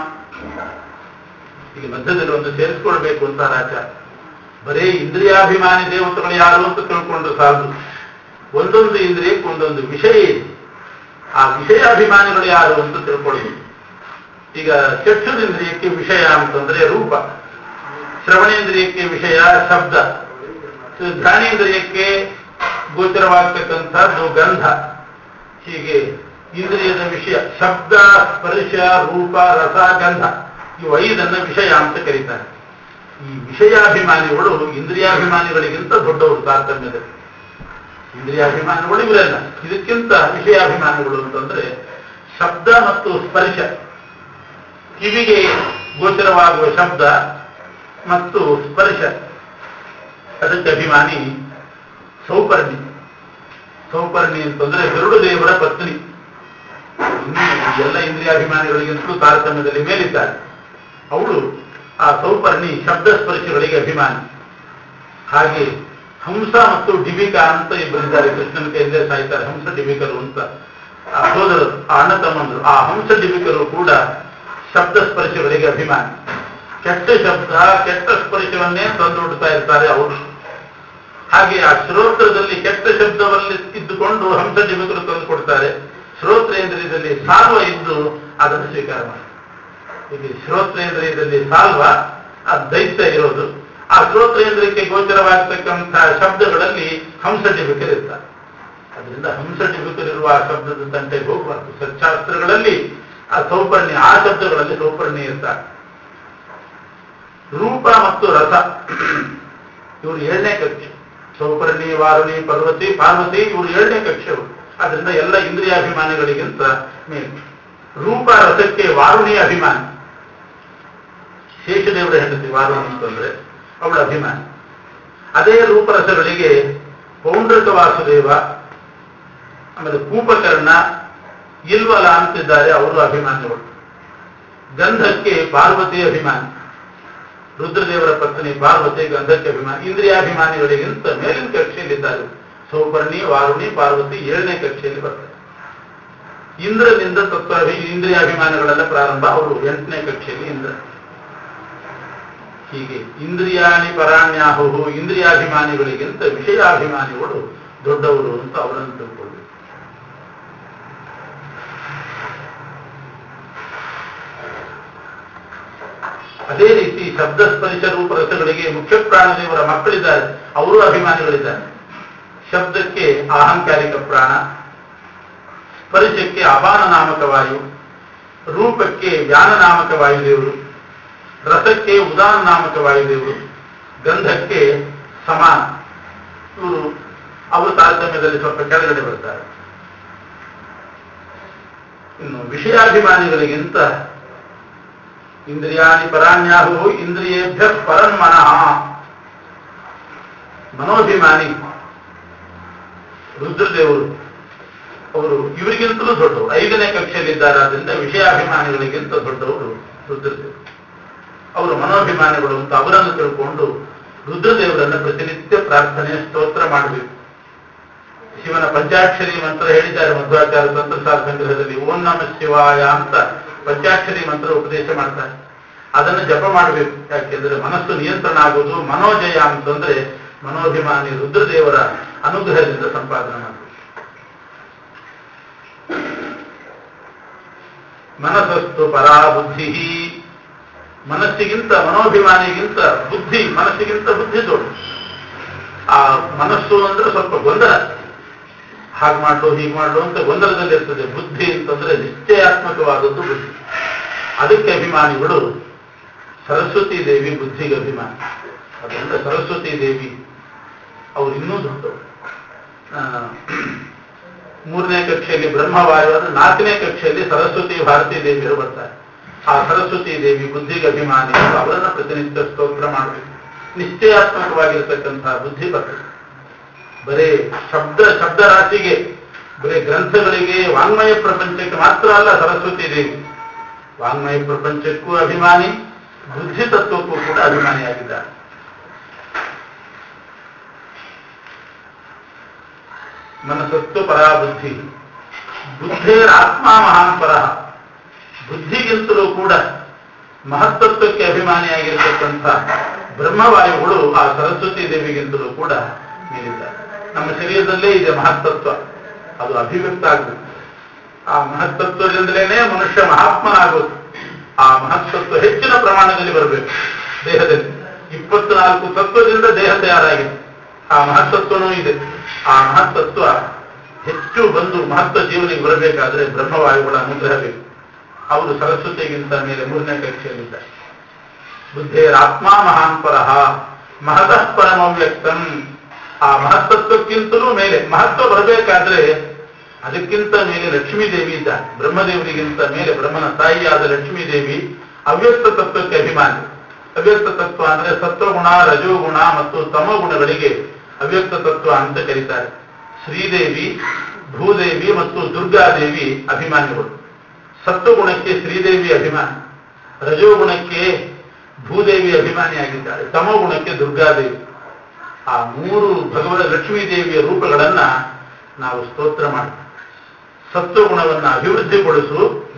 ಈಗ ಮಧ್ಯದಲ್ಲಿ ಒಂದು ಸೇರಿಸ್ಕೊಳ್ಬೇಕು ಅಂತ ಆಚಾರ ಬರೀ ಇಂದ್ರಿಯಾಭಿಮಾನಿ ದೇವತೆಗಳು ಯಾರು ಅಂತ ತಿಳ್ಕೊಂಡ್ರೆ ಸಾಲದು ಒಂದೊಂದು ಇಂದ್ರಿಯಕ್ಕೆ ಒಂದೊಂದು ವಿಷಯ ಇದೆ ಆ ವಿಷಯಾಭಿಮಾನಿಗಳು ಯಾರು ಅಂತ ತಿಳ್ಕೊಳ್ಬೇಕು ಈಗ ಚಕ್ಷುರಿಂದ್ರಿಯಕ್ಕೆ ವಿಷಯ ಅಂತಂದ್ರೆ ರೂಪ ಶ್ರವಣೇಂದ್ರಿಯಕ್ಕೆ ವಿಷಯ ಶಬ್ದ ಘ್ರಾಣೇಂದ್ರಿಯಕ್ಕೆ ಗೋಚರವಾಗ್ತಕ್ಕಂಥದ್ದು ಗಂಧ ಹೀಗೆ ಇಂದ್ರಿಯದ ವಿಷಯ ಶಬ್ದ ಸ್ಪರ್ಶ ರೂಪ ರಸ ಗಂಧ ಇವು ಐದನ್ನ ವಿಷಯ ಅಂತ ಕರೀತಾರೆ ಈ ವಿಷಯಾಭಿಮಾನಿಗಳು ಇಂದ್ರಿಯಾಭಿಮಾನಿಗಳಿಗಿಂತ ದೊಡ್ಡವರು ತಾರತಮ್ಯದಲ್ಲಿ ಇಂದ್ರಿಯಾಭಿಮಾನಿಗಳು ಇವರೆಲ್ಲ ಇದಕ್ಕಿಂತ ವಿಷಯಾಭಿಮಾನಿಗಳು ಅಂತಂದ್ರೆ ಶಬ್ದ ಮತ್ತು ಸ್ಪರ್ಶ ಕಿವಿಗೆ ಗೋಚರವಾಗುವ ಶಬ್ದ ಮತ್ತು ಸ್ಪರ್ಶ ಅದಕ್ಕೆ ಅಭಿಮಾನಿ ಸೌಪರ್ಣಿ ಸೌಪರ್ಣಿ ಅಂತಂದ್ರೆ ಗರುಡ ದೇವರ ಪತ್ನಿ ಇನ್ನು ಎಲ್ಲ ಇಂದ್ರಿಯಾಭಿಮಾನಿಗಳಿಗಿಂತಲೂ ತಾರತಮ್ಯದಲ್ಲಿ ಮೇಲಿದ್ದಾರೆ ಅವಳು ಆ ಸೌಪರ್ಣಿ ಶಬ್ದ ಸ್ಪರ್ಶಗಳಿಗೆ ಅಭಿಮಾನಿ ಹಾಗೆ ಹಂಸ ಮತ್ತು ಡಿಬಿಕಾ ಅಂತ ಇಬ್ಬರಿದ್ದಾರೆ ಕೃಷ್ಣನ ಕೈಯಿಂದ ಸಾಯ್ತಾರೆ ಹಂಸ ಡಿಬಿಕರು ಅಂತ ಆ ಸೋದರರು ಆ ಅಣ್ಣ ತಮ್ಮಂದರು ಆ ಹಂಸ ಡಿಬಿಕರು ಕೂಡ ಶಬ್ದ ಸ್ಪರ್ಶಗಳಿಗೆ ಅಭಿಮಾನಿ ಕೆಟ್ಟ ಶಬ್ದ ಕೆಟ್ಟ ಸ್ಪರ್ಶವನ್ನೇ ತಂದುಡ್ತಾ ಇರ್ತಾರೆ ಅವರು ಹಾಗೆ ಆ ಶ್ರೋತ್ರದಲ್ಲಿ ಕೆಟ್ಟ ಶಬ್ದದಲ್ಲಿ ಇದ್ದುಕೊಂಡು ಹಂಸ ಡಿಬಿಕರು ತಂದು ಕೊಡ್ತಾರೆ ಶ್ರೋತ್ರೇಂದ್ರಿಯದಲ್ಲಿ ಸಾಲ್ವ ಇದ್ದು ಅದನ್ನು ಸ್ವೀಕಾರ ಮಾಡಿ ಇಲ್ಲಿ ಶ್ರೋತ್ರೇಂದ್ರಿಯದಲ್ಲಿ ಸಾಲ್ವ ಆ ದೈತ್ಯ ಇರೋದು ಆ ಶ್ರೋತ್ರೇಂದ್ರಿಯಕ್ಕೆ ಗೋಚರವಾಗತಕ್ಕಂತಹ ಶಬ್ದಗಳಲ್ಲಿ ಹಂಸ ಡಿಬಿಕರಿರ್ತಾರೆ ಅದರಿಂದ ಹಂಸ ಡಿಬಿಕರಿರುವ ಆ ಶಬ್ದದ ತಂಟೆಗೆ ಹೋಗಬಾರ್ದು ಸಚ್ಚಾಸ್ತ್ರಗಳಲ್ಲಿ ಆ ಸೌಪರ್ಣಿ ಆ ಶಬ್ದಗಳಲ್ಲಿ ಸೌಪರ್ಣಿ ಇರ್ತಾರೆ ರೂಪ ಮತ್ತು ರಸ ಇವರು ಏಳನೇ ಕಕ್ಷೆ ಸೌಪರ್ಣಿ ವಾರುಣಿ ಪರ್ವತಿ ಪಾರ್ವತಿ ಇವರು ಏಳನೇ ಕಕ್ಷೆಯವರು ಅದರಿಂದ ಎಲ್ಲ ಇಂದ್ರಿಯಾಭಿಮಾನಿಗಳಿಗಿಂತ ಮೇಲೆ ರೂಪ ರಸಕ್ಕೆ ವಾರುಣಿ ಅಭಿಮಾನಿ ಶೇಷದೇವರ ಹೆಂಡತಿ ವಾರುಣಿ ಅಂತಂದ್ರೆ ಅವಳ ಅಭಿಮಾನಿ ಅದೇ ರೂಪರಸಗಳಿಗೆ ಪೌಂಡ್ರಕ ವಾಸುದೇವ ಆಮೇಲೆ ಕೂಪಕರ್ಣ ಇಲ್ವಲ ಅಂತಿದ್ದಾರೆ ಅವರು ಅಭಿಮಾನಿಗಳು ಗಂಧಕ್ಕೆ ಪಾರ್ವತಿ ಅಭಿಮಾನಿ ರುದ್ರದೇವರ ಪತ್ನಿ ಪಾರ್ವತಿ ಗಂಧಕ್ಕೆ ಅಭಿಮಾನಿ ಇಂದ್ರಿಯಾಭಿಮಾನಿಗಳಿಗಿಂತ ಮೇಲಿನ ಕಕ್ಷೆಯಲ್ಲಿದ್ದಾರೆ ಸೌಪರ್ಣಿ ವಾರುಣಿ ಪಾರ್ವತಿ ಏಳನೇ ಕಕ್ಷೆಯಲ್ಲಿ ಬರ್ತಾರೆ ಇಂದ್ರನಿಂದ ತತ್ವ ಇಂದ್ರಿಯಾಭಿಮಾನಿಗಳೆಲ್ಲ ಪ್ರಾರಂಭ ಅವರು ಎಂಟನೇ ಕಕ್ಷೆಯಲ್ಲಿ ಇಂದ್ರ ಹೀಗೆ ಇಂದ್ರಿಯಾಣಿ ಪರಾಣ್ಯಾಹು ಇಂದ್ರಿಯಾಭಿಮಾನಿಗಳಿಗಿಂತ ವಿಷಯಾಭಿಮಾನಿಗಳು ದೊಡ್ಡವರು ಅಂತ ಅವರನ್ನು ತಿಳ್ಕೊಳ್ಬೇಕು ಅದೇ ರೀತಿ ಶಬ್ದ ಸ್ಪರ್ಶ ರೂಪ ರಸಗಳಿಗೆ ಮುಖ್ಯ ಪ್ರಾಣದೇವರ ಮಕ್ಕಳಿದ್ದಾರೆ ಅವರು ಅಭಿಮಾನಿಗಳಿದ್ದಾರೆ ಶಬ್ದಕ್ಕೆ ಅಹಂಕಾರಿಕ ಪ್ರಾಣ ಸ್ಪರ್ಶಕ್ಕೆ ಅಪಾನ ನಾಮಕ ವಾಯು ರೂಪಕ್ಕೆ ವ್ಯಾನ ನಾಮಕ ವಾಯುದೇವರು ರಸಕ್ಕೆ ಉದಾನ ನಾಮಕ ವಾಯುದೇವರು ಗಂಧಕ್ಕೆ ಸಮಾನ ಇವರು ಅವರು ತಾರತಮ್ಯದಲ್ಲಿ ಸ್ವಲ್ಪ ಕೆಳಗಡೆ ಬರ್ತಾರೆ ಇನ್ನು ವಿಷಯಾಭಿಮಾನಿಗಳಿಗಿಂತ ಇಂದ್ರಿಯಾಣಿ ಪರಾಣ್ಯಾಹು ಇಂದ್ರಿಯೇಭ್ಯ ಪರಂ ಮನಃ ಮನೋಭಿಮಾನಿ ರುದ್ರದೇವರು ಅವರು ಇವರಿಗಿಂತಲೂ ದೊಡ್ಡವರು ಐದನೇ ಕಕ್ಷೆಯಲ್ಲಿದ್ದಾರೆ ಆದ್ದರಿಂದ ವಿಷಯಾಭಿಮಾನಿಗಳಿಗಿಂತ ದೊಡ್ಡವರು ರುದ್ರದೇವರು ಅವರು ಮನೋಭಿಮಾನಿಗಳು ಅಂತ ಅವರನ್ನು ತಿಳ್ಕೊಂಡು ರುದ್ರದೇವರನ್ನ ಪ್ರತಿನಿತ್ಯ ಪ್ರಾರ್ಥನೆ ಸ್ತೋತ್ರ ಮಾಡಬೇಕು ಶಿವನ ಪಂಚಾಕ್ಷರಿ ಮಂತ್ರ ಹೇಳಿದ್ದಾರೆ ಮಧ್ವಾಚಾರ್ಯ ತಂತ್ರಸಾರ ಸಂಗ್ರಹದಲ್ಲಿ ಓಂ ನಮ ಶಿವಾಯ ಅಂತ ಪಂಚಾಕ್ಷರಿ ಮಂತ್ರ ಉಪದೇಶ ಮಾಡ್ತಾರೆ ಅದನ್ನು ಜಪ ಮಾಡಬೇಕು ಯಾಕೆಂದ್ರೆ ಮನಸ್ಸು ನಿಯಂತ್ರಣ ಆಗುವುದು ಮನೋಜಯ ಅಂತಂದ್ರೆ ಮನೋಭಿಮಾನಿ ರುದ್ರದೇವರ ಅನುಗ್ರಹದಿಂದ ಸಂಪಾದನೆ ಮಾಡಬೇಕು ಮನಸ್ಸಸ್ತು ಪರಾ ಬುದ್ಧಿ ಮನಸ್ಸಿಗಿಂತ ಮನೋಭಿಮಾನಿಗಿಂತ ಬುದ್ಧಿ ಮನಸ್ಸಿಗಿಂತ ಬುದ್ಧಿ ದೊಡ್ಡ ಆ ಮನಸ್ಸು ಅಂದ್ರೆ ಸ್ವಲ್ಪ ಗೊಂದಲ ಹಾಗೆ ಮಾಡ್ಲು ಹೀಗೆ ಮಾಡ್ಲು ಅಂತ ಗೊಂದಲದಲ್ಲಿರ್ತದೆ ಬುದ್ಧಿ ಅಂತಂದ್ರೆ ನಿಶ್ಚಯಾತ್ಮಕವಾದದ್ದು ಬುದ್ಧಿ ಅದಕ್ಕೆ ಅಭಿಮಾನಿಗಳು ಸರಸ್ವತಿ ದೇವಿ ಬುದ್ಧಿಗೆ ಅಭಿಮಾನಿ ಅದರಿಂದ ಸರಸ್ವತಿ ದೇವಿ ಅವ್ರು ಇನ್ನೂ ದೊಡ್ಡವರು ಆ, ಮೂರನೇ ಕಕ್ಷೆಯಲ್ಲಿ ಬ್ರಹ್ಮವಾಯು ಅದು ನಾಲ್ಕನೇ ಕಕ್ಷೆಯಲ್ಲಿ ಸರಸ್ವತಿ ಭಾರತೀ ದೇವಿಯರು ಬರ್ತಾರೆ ಆ ಸರಸ್ವತಿ ದೇವಿ ಬುದ್ಧಿಗೆ ಅಭಿಮಾನಿ ಅಂತ ಅವರನ್ನ ಪ್ರತಿನಿತ್ಯ ಸ್ತೋತ್ರ ಮಾಡಬೇಕು ನಿಶ್ಚಯಾತ್ಮಕವಾಗಿರ್ತಕ್ಕಂತಹ ಬುದ್ಧಿ ಬರ್ತದೆ ಬರೇ ಶಬ್ದ ಶಬ್ದ ರಾಶಿಗೆ ಬರೇ ಗ್ರಂಥಗಳಿಗೆ ವಾಂಗ್ಮಯ ಪ್ರಪಂಚಕ್ಕೆ ಮಾತ್ರ ಅಲ್ಲ ಸರಸ್ವತಿ ದೇವಿ ವಾಂಗ್ಮಯ ಪ್ರಪಂಚಕ್ಕೂ ಅಭಿಮಾನಿ ಬುದ್ಧಿ ತತ್ವಕ್ಕೂ ಕೂಡ ಅಭಿಮಾನಿಯಾಗಿದ್ದಾರೆ ಮನಸ್ಸತ್ತು ಪರಾ ಬುದ್ಧಿ ಬುದ್ಧೇರಾತ್ಮ ಮಹಾನ್ ಪರಃ ಬುದ್ಧಿಗಿಂತಲೂ ಕೂಡ ಮಹತ್ತತ್ವಕ್ಕೆ ಅಭಿಮಾನಿಯಾಗಿರ್ತಕ್ಕಂಥ ಬ್ರಹ್ಮವಾಯುಗಳು ಆ ಸರಸ್ವತಿ ದೇವಿಗಿಂತಲೂ ಕೂಡ ಮೇಲಿದ್ದಾರೆ ನಮ್ಮ ಶರೀರದಲ್ಲೇ ಇದೆ ಮಹತ್ತತ್ವ ಅದು ಅಭಿವ್ಯಕ್ತ ಆಗಬೇಕು ಆ ಮಹತ್ತತ್ವದಿಂದಲೇ ಮನುಷ್ಯ ಮಹಾತ್ಮನಾಗೋದು ಆ ಮಹತ್ತತ್ವ ಹೆಚ್ಚಿನ ಪ್ರಮಾಣದಲ್ಲಿ ಬರಬೇಕು ದೇಹದಲ್ಲಿ ಇಪ್ಪತ್ನಾಲ್ಕು ತತ್ವದಿಂದ ದೇಹ ತಯಾರಾಗಿದೆ ಆ ಮಹತ್ತತ್ವನೂ ಇದೆ ಆ ಮಹತ್ತತ್ವ ಹೆಚ್ಚು ಬಂದು ಮಹತ್ವ ಜೀವನಿಗೆ ಬರಬೇಕಾದ್ರೆ ಬ್ರಹ್ಮವಾಯುಗಳ ಅನುಗ್ರಹ ಬೇಕು ಅವರು ಸರಸ್ವತಿಗಿಂತ ಮೇಲೆ ಮೂರನೇ ಕಕ್ಷೆಯಲ್ಲಿದ್ದಾರೆ ಬುದ್ಧೇರಾತ್ಮ ಮಹಾನ್ ಪರಃ ಮಹತಃ ಪರಮವ್ಯಕ್ತಂ ಆ ಮಹತ್ತತ್ವಕ್ಕಿಂತಲೂ ಮೇಲೆ ಮಹತ್ವ ಬರಬೇಕಾದ್ರೆ ಅದಕ್ಕಿಂತ ಮೇಲೆ ಲಕ್ಷ್ಮೀ ದೇವಿ ಇದ್ದಾಳೆ ಬ್ರಹ್ಮದೇವರಿಗಿಂತ ಮೇಲೆ ಬ್ರಹ್ಮನ ತಾಯಿಯಾದ ಲಕ್ಷ್ಮೀ ದೇವಿ ಅವ್ಯಕ್ತ ತತ್ವಕ್ಕೆ ಅಭಿಮಾನಿ ಅವ್ಯಕ್ತ ತತ್ವ ಅಂದ್ರೆ ಸತ್ವಗುಣ ರಜೋಗುಣ ಮತ್ತು ತಮೋಗುಣಗಳಿಗೆ ಅವ್ಯಕ್ತ ತತ್ವ ಅಂತ ಕರೀತಾರೆ ಶ್ರೀದೇವಿ ಭೂದೇವಿ ಮತ್ತು ದುರ್ಗಾದೇವಿ ಅಭಿಮಾನಿಗಳು ಸತ್ವಗುಣಕ್ಕೆ ಶ್ರೀದೇವಿ ಅಭಿಮಾನಿ ರಜೋಗುಣಕ್ಕೆ ಭೂದೇವಿ ಅಭಿಮಾನಿಯಾಗಿದ್ದಾಳೆ ತಮೋಗುಣಕ್ಕೆ ದುರ್ಗಾದೇವಿ ಆ ಮೂರು ಭಗವತ ಲಕ್ಷ್ಮೀ ದೇವಿಯ ರೂಪಗಳನ್ನ ನಾವು ಸ್ತೋತ್ರ ಮಾಡಿ ಸತ್ವಗುಣವನ್ನು ಅಭಿವೃದ್ಧಿಗೊಳಿಸು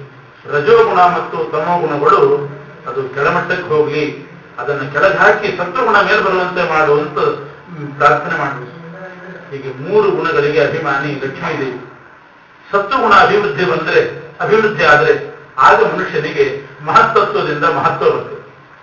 ರಜೋಗುಣ ಮತ್ತು ತಮೋಗುಣಗಳು ಅದು ಕೆಳಮಟ್ಟಕ್ಕೆ ಹೋಗ್ಲಿ ಅದನ್ನು ಕೆಳಗೆ ಹಾಕಿ ಸತ್ವಗುಣ ಮೇಲೆ ಬರುವಂತೆ ಮಾಡುವಂತ ಹ್ಮ್, ಪ್ರಾರ್ಥನೆ ಮಾಡಬೇಕು ಹೀಗೆ ಮೂರು ಗುಣಗಳಿಗೆ ಅಭಿಮಾನಿ ಲಕ್ಷ್ಮೀದೇವಿ ಸತ್ವಗುಣ ಅಭಿವೃದ್ಧಿ ಬಂದ್ರೆ ಅಭಿವೃದ್ಧಿ ಆದ್ರೆ ಆಗ ಮನುಷ್ಯನಿಗೆ ಮಹತ್ತತ್ವದಿಂದ ಮಹತ್ವ ಬರ್ತದೆ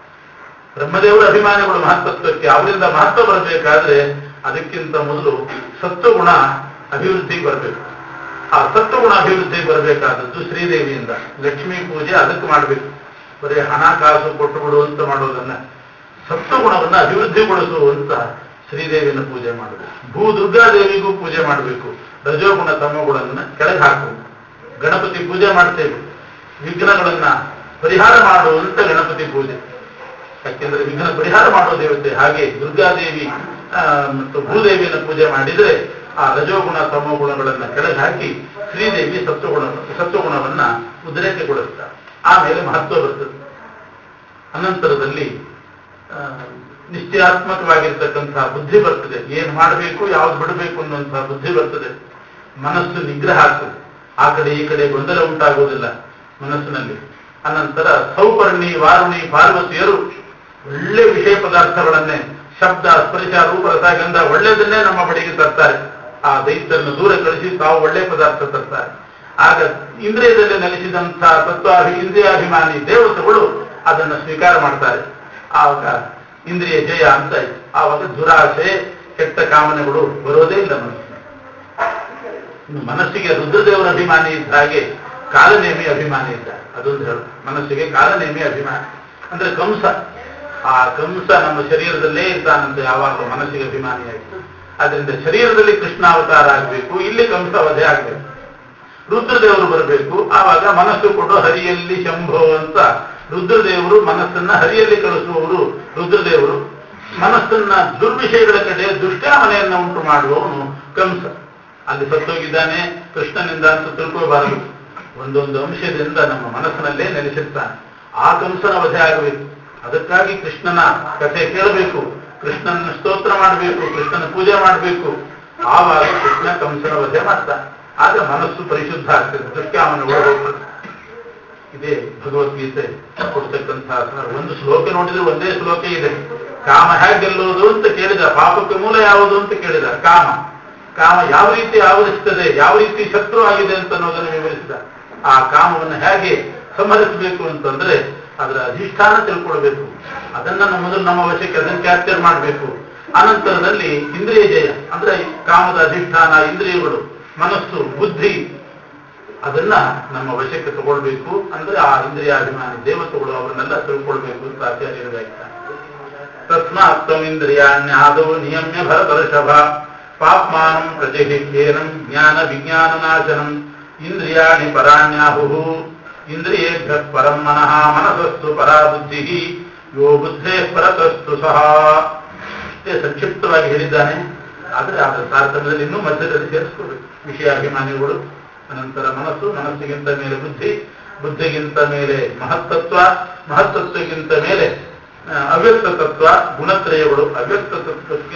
ಬ್ರಹ್ಮದೇವರ ಅಭಿಮಾನಿಗಳು ಮಹತ್ತತ್ವಕ್ಕೆ ಅವರಿಂದ ಮಹತ್ವ ಬರಬೇಕಾದ್ರೆ ಅದಕ್ಕಿಂತ ಮೊದಲು ಸತ್ವಗುಣ ಅಭಿವೃದ್ಧಿಗೆ ಬರಬೇಕು ಆ ಸತ್ವಗುಣ ಅಭಿವೃದ್ಧಿಗೆ ಬರಬೇಕಾದದ್ದು ಶ್ರೀದೇವಿಯಿಂದ ಲಕ್ಷ್ಮೀ ಪೂಜೆ ಅದಕ್ಕೆ ಮಾಡಬೇಕು ಬರೀ ಹಣ ಕಾಸು ಕೊಟ್ಟು ಬಿಡುವಂತ ಮಾಡೋದನ್ನ ಸತ್ವಗುಣವನ್ನು ಅಭಿವೃದ್ಧಿಗೊಳಿಸುವಂತ ಶ್ರೀದೇವಿಯನ್ನು ಪೂಜೆ ಮಾಡಬೇಕು ಭೂ ದುರ್ಗಾದೇವಿಗೂ ಪೂಜೆ ಮಾಡಬೇಕು ರಜೋಗುಣ ತಮೋಗುಣನ್ನ ಕೆಳಗೆ ಹಾಕಬೇಕು ಗಣಪತಿ ಪೂಜೆ ಮಾಡ್ತೇವೆ ವಿಘ್ನಗಳನ್ನ ಪರಿಹಾರ ಮಾಡುವಂತ ಗಣಪತಿ ಪೂಜೆ ಯಾಕೆಂದ್ರೆ ವಿಘ್ನ ಪರಿಹಾರ ಮಾಡೋ ದೇವತೆ ಹಾಗೆ ದುರ್ಗಾದೇವಿ ಆ, ಮತ್ತು ಭೂದೇವಿಯನ್ನು ಪೂಜೆ ಮಾಡಿದರೆ ಆ ರಜೋಗುಣ ತಮೋಗುಣಗಳನ್ನ ಕೆಳಗೆ ಹಾಕಿ ಶ್ರೀದೇವಿ ಸತ್ವಗುಣ ಸತ್ವಗುಣವನ್ನ ಉದ್ರೇಕಗೊಳಿಸ್ತಾರೆ ಆಮೇಲೆ ಮಹತ್ವ ಬರ್ತದೆ ಅನಂತರದಲ್ಲಿ ಆ, ನಿಶ್ಚಯಾತ್ಮಕವಾಗಿರ್ತಕ್ಕಂತಹ ಬುದ್ಧಿ ಬರ್ತದೆ ಏನು ಮಾಡಬೇಕು ಯಾವ್ದು ಬಿಡಬೇಕು ಅನ್ನುವಂತಹ ಬುದ್ಧಿ ಬರ್ತದೆ ಮನಸ್ಸು ನಿಗ್ರಹ ಆಗ್ತದೆ ಆ ಕಡೆ ಈ ಕಡೆ ಗೊಂದಲ ಉಂಟಾಗುವುದಿಲ್ಲ ಮನಸ್ಸಿನಲ್ಲಿ ಅನಂತರ ಸೌಪರ್ಣಿ ವಾರುಣಿ ಪಾರ್ವತಿಯರು ಒಳ್ಳೆ ವಿಷಯ ಪದಾರ್ಥಗಳನ್ನೇ ಶಬ್ದ ಸ್ಪರ್ಶ ರೂಪ ರಸ ಗಂಧ ಒಳ್ಳೆಯದನ್ನೇ ನಮ್ಮ ಬಳಿಗೆ ತರ್ತಾರೆ ಆ ದೈತ್ಯರನ್ನು ದೂರ ಕಳಿಸಿ ತಾವು ಒಳ್ಳೆ ಪದಾರ್ಥ ತರ್ತಾರೆ ಆಗ ಇಂದ್ರಿಯದಲ್ಲಿ ನೆಲೆಸಿದಂತಹ ತತ್ವಾಭಿ ಇಂದ್ರಿಯಾಭಿಮಾನಿ ದೇವತೆಗಳು ಅದನ್ನು ಸ್ವೀಕಾರ ಮಾಡ್ತಾರೆ ಆವಾಗ ಇಂದ್ರಿಯ ಜಯ ಅಂತ ಆಯ್ತು. ಆವಾಗ ದುರಾಸೆ ಕೆಟ್ಟ ಕಾಮನೆಗಳು ಬರೋದೇ ಇಲ್ಲ ಮನಸ್ಸಿನ ಇನ್ನು ಮನಸ್ಸಿಗೆ ರುದ್ರದೇವರ ಅಭಿಮಾನಿ ಇದ್ದ ಹಾಗೆ ಕಾಲನೇಮಿ ಅಭಿಮಾನಿ ಇದ್ದಾರೆ ಅದೊಂದು ಹೇಳು ಮನಸ್ಸಿಗೆ ಕಾಲನೇಮಿ ಅಭಿಮಾನಿ ಅಂದ್ರೆ ಕಂಸ ಆ ಕಂಸ ನಮ್ಮ ಶರೀರದಲ್ಲೇ ಇರ್ತಾನಂತೆ ಯಾವಾಗಲೂ ಮನಸ್ಸಿಗೆ ಅಭಿಮಾನಿಯಾಗಿ ಅದರಿಂದ ಶರೀರದಲ್ಲಿ ಕೃಷ್ಣಾವತಾರ ಆಗಬೇಕು ಇಲ್ಲಿ ಕಂಸ ವಧೆ ಆಗಬೇಕು ರುದ್ರದೇವರು ಬರಬೇಕು ಆವಾಗ ಮನಸ್ಸು ಕೊಡು ಹರಿಯಲ್ಲಿ ಶಂಭೋ ಅಂತ ರುದ್ರದೇವರು ಮನಸ್ಸನ್ನ ಹರಿಯಲ್ಲಿ ಕಳಿಸುವವರು ರುದ್ರದೇವರು ಮನಸ್ಸನ್ನ ದುರ್ವಿಷಯಗಳ ಕಡೆ ದುಷ್ಟಾಮನೆಯನ್ನ ಉಂಟು ಮಾಡುವವನು ಕಂಸ ಅಲ್ಲಿ ಸತ್ತೋಗಿದ್ದಾನೆ ಕೃಷ್ಣನಿಂದ ಅಂತ ತಿಳ್ಕೋಬಾರದು ಒಂದೊಂದು ಅಂಶದಿಂದ ನಮ್ಮ ಮನಸ್ಸಿನಲ್ಲೇ ನೆಲೆಸಿರ್ತಾನೆ ಆ ಕಂಸನ ವಧೆ ಆಗಬೇಕು ಅದಕ್ಕಾಗಿ ಕೃಷ್ಣನ ಕಥೆ ಕೇಳಬೇಕು ಕೃಷ್ಣನ ಸ್ತೋತ್ರ ಮಾಡಬೇಕು ಕೃಷ್ಣನ ಪೂಜೆ ಮಾಡಬೇಕು ಆವಾಗ ಕೃಷ್ಣ ಕಂಸನ ವಧೆ ಮಾಡ್ತಾನೆ ಆಗ ಮನಸ್ಸು ಪರಿಶುದ್ಧ ಆಗ್ತದೆ ದುಷ್ಟಾಮನ ಹೋಗ್ತದೆ ಇದೇ ಭಗವದ್ಗೀತೆ ಕೊಡ್ತಕ್ಕಂತಹ ಸಾರ. ಒಂದು ಶ್ಲೋಕ ನೋಡಿದ್ರೆ ಒಂದೇ ಶ್ಲೋಕ ಇದೆ ಕಾಮ ಹೇಗೆ ಗೆಲ್ಲೋದು ಅಂತ ಕೇಳಿದ ಪಾಪಕ್ಕೆ ಮೂಲ ಯಾವುದು ಅಂತ ಕೇಳಿದ ಕಾಮ ಕಾಮ ಯಾವ ರೀತಿ ಆವರಿಸ್ತದೆ ಯಾವ ರೀತಿ ಶತ್ರು ಆಗಿದೆ ಅಂತ ಅನ್ನೋದನ್ನು ವಿವರಿಸಿದ ಆ ಕಾಮವನ್ನು ಹೇಗೆ ಸಂಹರಿಸಬೇಕು ಅಂತಂದ್ರೆ ಅದರ ಅಧಿಷ್ಠಾನ ತಿಳ್ಕೊಳ್ಬೇಕು ಅದನ್ನ ನಮ್ಮ ಮೊದಲು ನಮ್ಮ ವಶಕ್ಕೆ ಅದನ್ನು ಕ್ಯಾಪ್ಚರ್ ಮಾಡಬೇಕು ಅನಂತರದಲ್ಲಿ ಇಂದ್ರಿಯ ಜಯ ಅಂದ್ರೆ ಕಾಮದ ಅಧಿಷ್ಠಾನ ಇಂದ್ರಿಯಗಳು ಮನಸ್ಸು ಬುದ್ಧಿ ಅದನ್ನ ನಮ್ಮ ವಶಕ್ಕೆ ತಗೊಳ್ಬೇಕು ಅಂದ್ರೆ ಆ ಇಂದ್ರಿಯಾಭಿಮಾನಿ ದೇವತೆಗಳು ಅವರನ್ನೆಲ್ಲ ತಿಳ್ಕೊಳ್ಬೇಕು ಅಂತ ಆಚಾರ್ಯರು ವ್ಯಾಖ್ಯಾನ ತಸ್ಮಾತ್ ತ್ವಮಿಂದ್ರಿಯಾಣ್ಯಾದೌ ನಿಯಮ್ಯ ಭರತರ್ಷಭ ಪಾಪ್ಮಾನಂ ಪ್ರಜಹಿಹ್ಯೇನಂ ಜ್ಞಾನ ವಿಜ್ಞಾನ ನಾಶನಂ ಇಂದ್ರಿಯಾಣಿ ಪರಾಣ್ಯಾಹು ಇಂದ್ರಿಯೇಭ್ಯ ಪರಂ ಮನಃ ಮನಸಸ್ಸು ಪರಾ ಬುದ್ಧಿ ಯೋ ಬುದ್ಧೇ ಪರತಸ್ತು ಸಹ ಇಷ್ಟೇ ಸಂಕ್ಷಿಪ್ತವಾಗಿ ಹೇಳಿದ್ದಾನೆ ಆದರೆ ಅದರ ತಾರತಮ್ಯದಲ್ಲಿ ಇನ್ನೂ ಮಧ್ಯದಲ್ಲಿ ಸೇರಿಸ್ಕೋಬೇಕು ವಿಷಯಾಭಿಮಾನಿಗಳು ಅನಂತರ ಮನಸ್ಸು ಮನಸ್ಸಿಗಿಂತ ಮೇಲೆ ಬುದ್ಧಿ ಬುದ್ಧಿಗಿಂತ ಮೇಲೆ ಮಹತ್ತತ್ವ ಮಹತ್ತತ್ವಕ್ಕಿಂತ ಮೇಲೆ ಆ, ಅವ್ಯಕ್ತ ತತ್ವ ಗುಣತ್ರಯಗಳು ಅವ್ಯಕ್ತ ತತ್ವಕ್ಕಿಂತ ಮೇಲೆ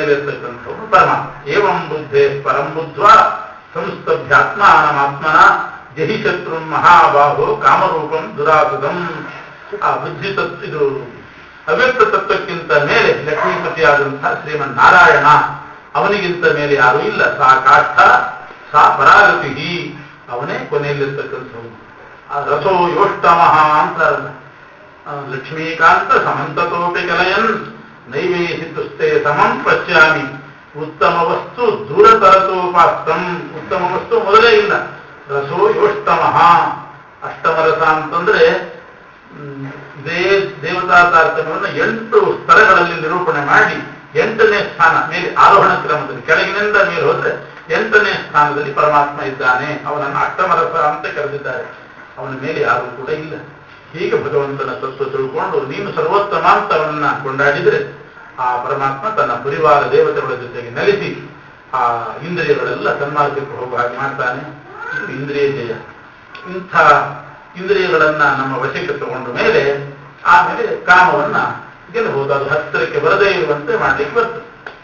ಕೊನೆಯಲ್ಲಿರ್ತಕ್ಕಂಥವನು ಪರಮಾತ್ಮ ಏವಂ ಬುದ್ಧೇ ಪರಂ ಬುದ್ಧ್ವ ಸಂಸ್ತಭ್ಯಾತ್ಮಾನಮಾತ್ಮನ ಜಹಿ ಶತ್ರು ಮಹಾಬಾಹೋ ಕಾಮರೂಪಂ ದುರಾಸುತಂ ಆ ಬುದ್ಧಿ ತತ್ವ ಇದು ಅವ್ಯಕ್ತ ತತ್ವಕ್ಕಿಂತ ಮೇಲೆ ಲಕ್ಷ್ಮೀಪತಿಯಾದಂತಹ ಶ್ರೀಮನ್ ನಾರಾಯಣ ಅವನಿಗಿಂತ ಮೇಲೆ ಯಾರೂ ಇಲ್ಲ ಸಾ ಕಾಷ್ಠ ಸಾ ಪರಾಗತಿ ಅವನೇ ಕೊನೆಯಲ್ಲಿರ್ತಕ್ಕಂಥವನು ಆ ರಥೋ ಯೋಷ್ಟಮಃ ಅಂತ ಆ, ಲಕ್ಷ್ಮೀಕಾಂತ ಸಮಂತತೋಪಿ ಕಲಯನ್ ನೈವೇಹಿತುಸ್ತೆ ಸಮಂ ಪಶ್ಯಾಮಿ ಉತ್ತಮ ವಸ್ತು ದೂರತರತೋಪಾಸ್ತಂ ಉತ್ತಮ ವಸ್ತು ಮೊದಲೇ ಇಲ್ಲ ರಸೋ ಯೋಷ್ಟಮಃ ಅಷ್ಟಮ ರಸ ಅಂತಂದ್ರೆ ಹ್ಮ್, ಇದೇ ದೇವತಾ ತಾರತಮ್ಯವನ್ನು ಎಂಟು ಸ್ತರಗಳಲ್ಲಿ ನಿರೂಪಣೆ ಮಾಡಿ ಎಂಟನೇ ಸ್ಥಾನ ಮೇಲೆ ಆರೋಹಣ ಕ್ರಮದಲ್ಲಿ ಕೆಳಗಿನಿಂದ ಮೇಲೆ ಹೋದ್ರೆ ಎಂಟನೇ ಸ್ಥಾನದಲ್ಲಿ ಪರಮಾತ್ಮ ಇದ್ದಾನೆ ಅವನನ್ನು ಅಷ್ಟಮರಸ ಅಂತ ಕರೆದಿದ್ದಾರೆ ಅವನ ಮೇಲೆ ಯಾರೂ ಕೂಡ ಇಲ್ಲ ಹೀಗೆ ಭಗವಂತನ ತತ್ವ ತಿಳ್ಕೊಂಡು ನೀನು ಸರ್ವೋತ್ತಮ ಅಂತ ಅವನನ್ನ ಕೊಂಡಾಡಿದ್ರೆ ಆ ಪರಮಾತ್ಮ ತನ್ನ ಪರಿವಾರ ದೇವತೆಗಳ ಜೊತೆಗೆ ನೆಲೆಸಿ ಆ ಇಂದ್ರಿಯಗಳೆಲ್ಲ ಸನ್ಮಾರ್ಗಕ್ಕೆ ಹೋಗುವ ಹಾಗೆ ಮಾಡ್ತಾನೆ ಇದು ಇಂದ್ರಿಯ ಜಯ ಇಂಥ ಇಂದ್ರಿಯಗಳನ್ನ ನಮ್ಮ ವಶಕ್ಕೆ ತಗೊಂಡ ಮೇಲೆ ಆಮೇಲೆ ಕಾಮವನ್ನ ಗೆಲ್ಲಬಹುದು ಅದು ಹತ್ತಿರಕ್ಕೆ ಬರದೇ ಇರುವಂತೆ ಮಾಡ್ಲಿಕ್ಕೆ ಬರ್ತದೆ